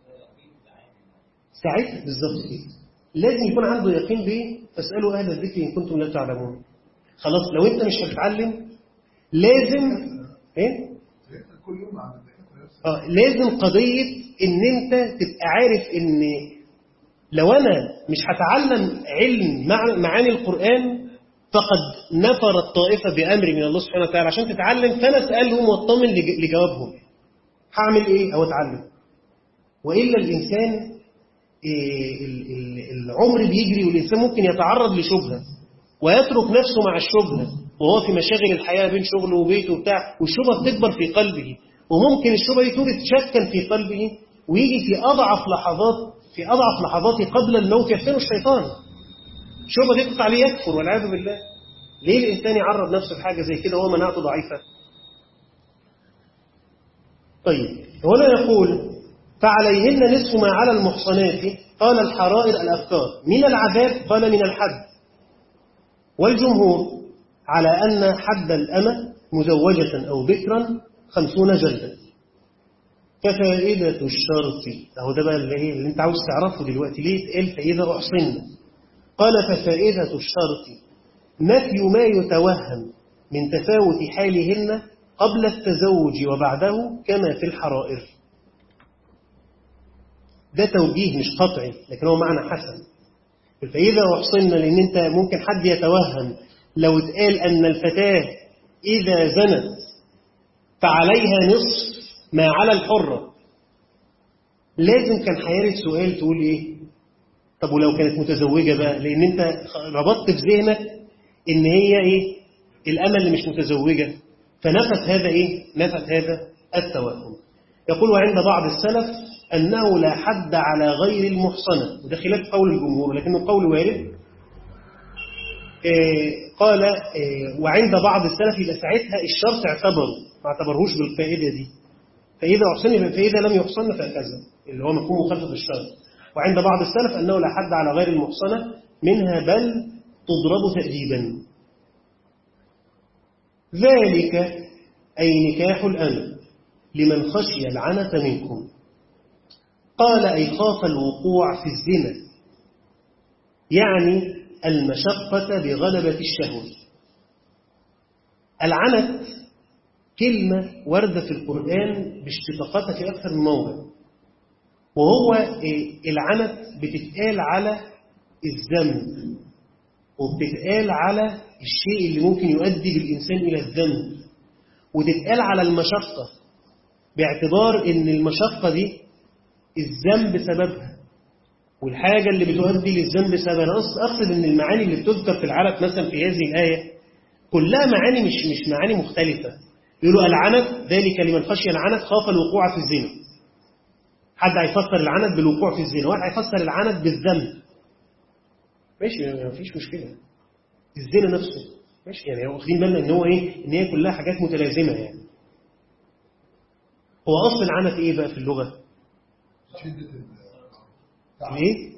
[SPEAKER 1] ساعتها بالظبط كده لازم يكون عنده يقين بيه فاسألوا أهل الذكر إن كنتم لا تعلمون خلاص لو أنت مش هتتعلم لازم إيه؟
[SPEAKER 2] كل يوم عم الدكاترة نفسها
[SPEAKER 1] آه لازم قضية إن أنت تبقى عارف إن لو أنا مش هتعلم علم مع معاني القرآن فقد نفرت طائفة بأمر من الله سبحانه وتعالى عشان تتعلم فأنا أسألهم واطمن لج- لجوابهم هعمل إيه أو أتعلم وإلا الإنسان إيه، ال- ال- العمر بيجري والإنسان ممكن يتعرض لشبهة ويترك نفسه مع الشبهة وهو في مشاغل الحياة بين شغله وبيته وبتاع والشبهة بتكبر في قلبه وممكن الشبهة دي تولد شكا في قلبه ويجي في أضعف لحظات في أضعف لحظاته قبل الموت يفتنه الشيطان الشبهة دي تقطع عليه يكفر والعياذ بالله ليه الإنسان يعرض نفسه لحاجة زي كده وهو مناعته ضعيفة طيب هنا يقول فعليهن نصف ما على المحصنات قال الحرائر الأفكار من العذاب قال من الحد والجمهور على أن حد الأمة مزوجة أو بكرا خمسون جلدا ففائدة الشرط أهو ده بقى اللي, إيه اللي أنت عاوز تعرفه دلوقتي ليه اتقال فإذا أحصن قال ففائدة الشرط نفي ما يتوهم من تفاوت حالهن قبل التزوج وبعده كما في الحرائر ده توجيه مش قطعي لكن هو معنى حسن فإذا أحصلنا لأن أنت ممكن حد يتوهم لو اتقال أن الفتاة إذا زنت فعليها نصف ما على الحرة لازم كان هيرد سؤال تقول إيه طب ولو كانت متزوجة بقى لأن أنت ربطت في ذهنك إن هي إيه الأمل اللي مش متزوجة فنفت هذا إيه نفت هذا التوهم يقول وعند بعض السلف أنه لا حد على غير المحصنة وده خلاف قول الجمهور لكنه قول وارد إيه قال إيه وعند بعض السلف يبقى ساعتها الشرط اعتبروا ما اعتبرهوش بالفائدة دي فإذا أحصن يبقى فإذا لم يحصن فكذا اللي هو مفهوم مخالفة الشرط وعند بعض السلف أنه لا حد على غير المحصنة منها بل تضرب تأديبا ذلك أي نكاح الأمل لمن خشي العنة منكم قال أي خاف الوقوع في الزنا يعني المشقة بغلبة الشهوة العنت كلمة واردة في القرآن باشتقاقاتها في أكثر من موضع وهو العنت بتتقال على الذنب وبتتقال على الشيء اللي ممكن يؤدي بالإنسان إلى الذنب وتتقال على المشقة باعتبار ان المشقة دي الذنب سببها والحاجة اللي بتؤدي للذنب سببها أنا أقصد ان المعاني اللي بتذكر في العرب مثلا في هذه الآية كلها معاني مش مش معاني مختلفة يقولوا العنت ذلك لمن خشي العنت خاف الوقوع في الزنا حد هيفسر العنت بالوقوع في الزنا واحد هيفسر العنت بالذنب ماشي ما فيش مشكلة الزنا نفسه ماشي يعني واخدين بالنا ان هو ايه ان هي كلها حاجات متلازمة يعني هو اصل العنت ايه بقى في اللغة
[SPEAKER 2] شدة
[SPEAKER 1] ايه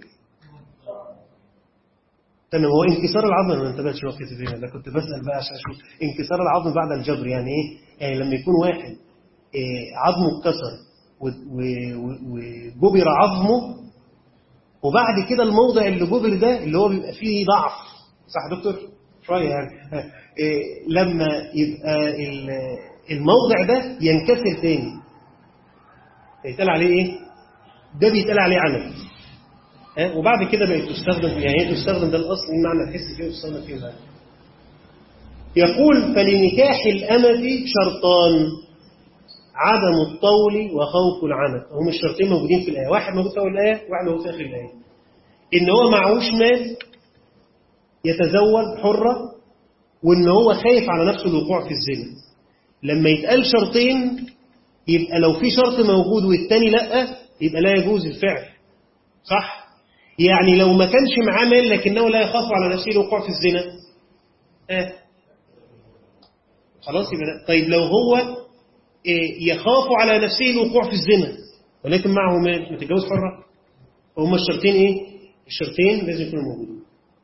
[SPEAKER 1] تمام هو انكسار العظم انا ما انتبهتش وقت فين انا كنت بسال بقى عشان اشوف انكسار العظم بعد الجبر يعني ايه يعني لما يكون واحد إيه عظمه اتكسر وجبر عظمه وبعد كده الموضع اللي جبر ده اللي هو بيبقى فيه ضعف صح يا دكتور شويه يعني إيه لما يبقى الموضع ده ينكسر تاني يتقال عليه ايه ده بيتقال عليه عنف وبعد كده بقت تستخدم يعني هي تستخدم ده الاصل المعنى الحسي فيه وتستخدم فيه ده يقول فلنكاح الأمة شرطان عدم الطول وخوف العنت هم الشرطين موجودين في الآية واحد موجود في أول الآية واحد موجود في آخر الآية إن هو معهوش مال يتزوج حرة وإن هو خايف على نفسه الوقوع في الزنا لما يتقال شرطين يبقى لو في شرط موجود والتاني لأ يبقى لا يجوز الفعل صح؟ يعني لو ما كانش معاه مال لكنه لا يخاف على نفسه الوقوع في الزنا آه. خلاص يبقى طيب لو هو إيه يخاف على نفسه الوقوع في الزنا ولكن معه مال متجوز حرة وهما الشرطين ايه الشرطين لازم يكونوا موجودين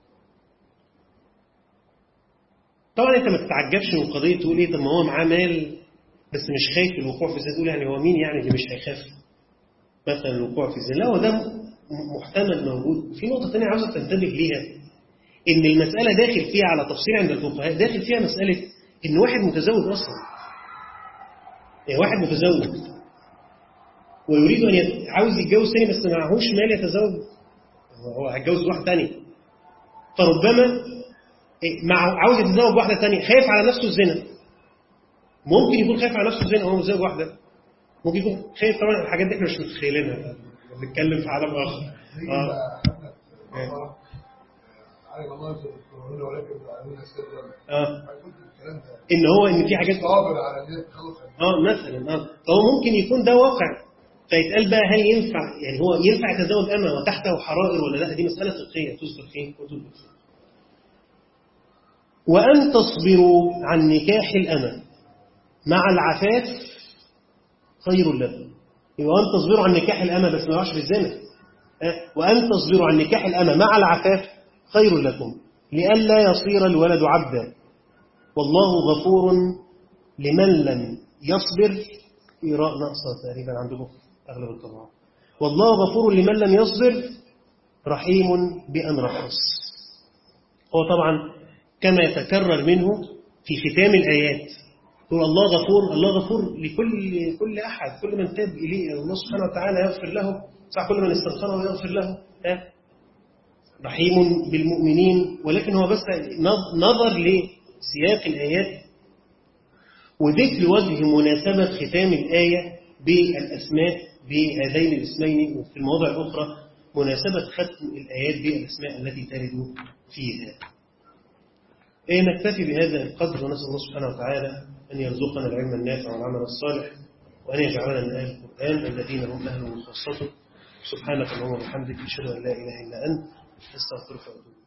[SPEAKER 1] طبعا انت ما تتعجبش من قضيه تقول ايه طب ما هو معاه مال بس مش خايف الوقوع في الزنا تقول يعني هو مين يعني اللي مش هيخاف مثلا الوقوع في الزنا لا هو ده محتمل موجود في نقطة ثانية عاوزة تنتبه ليها إن المسألة داخل فيها على تفصيل عند الفقهاء داخل فيها مسألة إن واحد متزوج أصلا يعني واحد متزوج ويريد أن يت... عاوز يتجوز تاني بس ما معهوش مال يتزوج هو هيتجوز واحد تاني فربما مع عاوز يتزوج واحدة تانية خايف على نفسه الزنا ممكن يكون خايف على نفسه الزنا وهو متزوج واحدة ممكن يكون خايف طبعا الحاجات دي احنا مش متخيلينها بنتكلم في عالم اخر اه اه ان هو ان في حاجات اه مثلا اه فهو ممكن يكون ده واقع فيتقال بقى هل ينفع يعني هو ينفع يتزوج أمة وتحته حرائر ولا لا دي مسألة فقهية تذكر في كتب الفقه وأن تصبروا عن نكاح الأمة مع العفاف خير لكم وأن تصبروا عن نكاح الأمة بس ما يقعش في الزنا وأن تصبروا عن نكاح الأمة مع العفاف خير لكم لئلا يصير الولد عبدا والله غفور لمن لم يصبر قراء ناقصة تقريبا عندكم أغلب الطبعات والله غفور لمن لم يصبر رحيم بأن رخص هو طبعا كما يتكرر منه في ختام الآيات يقول الله غفور الله غفور لكل كل أحد كل من تاب إليه الله سبحانه وتعالى يغفر له صح كل من استغفره يغفر له رحيم بالمؤمنين ولكن هو بس نظر لسياق الآيات وذكر وجه مناسبة ختام الآية بالأسماء بهذين الاسمين وفي المواضع الأخرى مناسبة ختم الآيات بالأسماء التي ترد فيها إيه نكتفي بهذا القدر ونسأل الله سبحانه وتعالى أن يرزقنا العلم النافع والعمل الصالح وأن يجعلنا من أهل القرآن الذين هم أهل وخاصته سبحانك اللهم وبحمدك أشهد أن لا إله إلا أنت أستغفرك وأتوب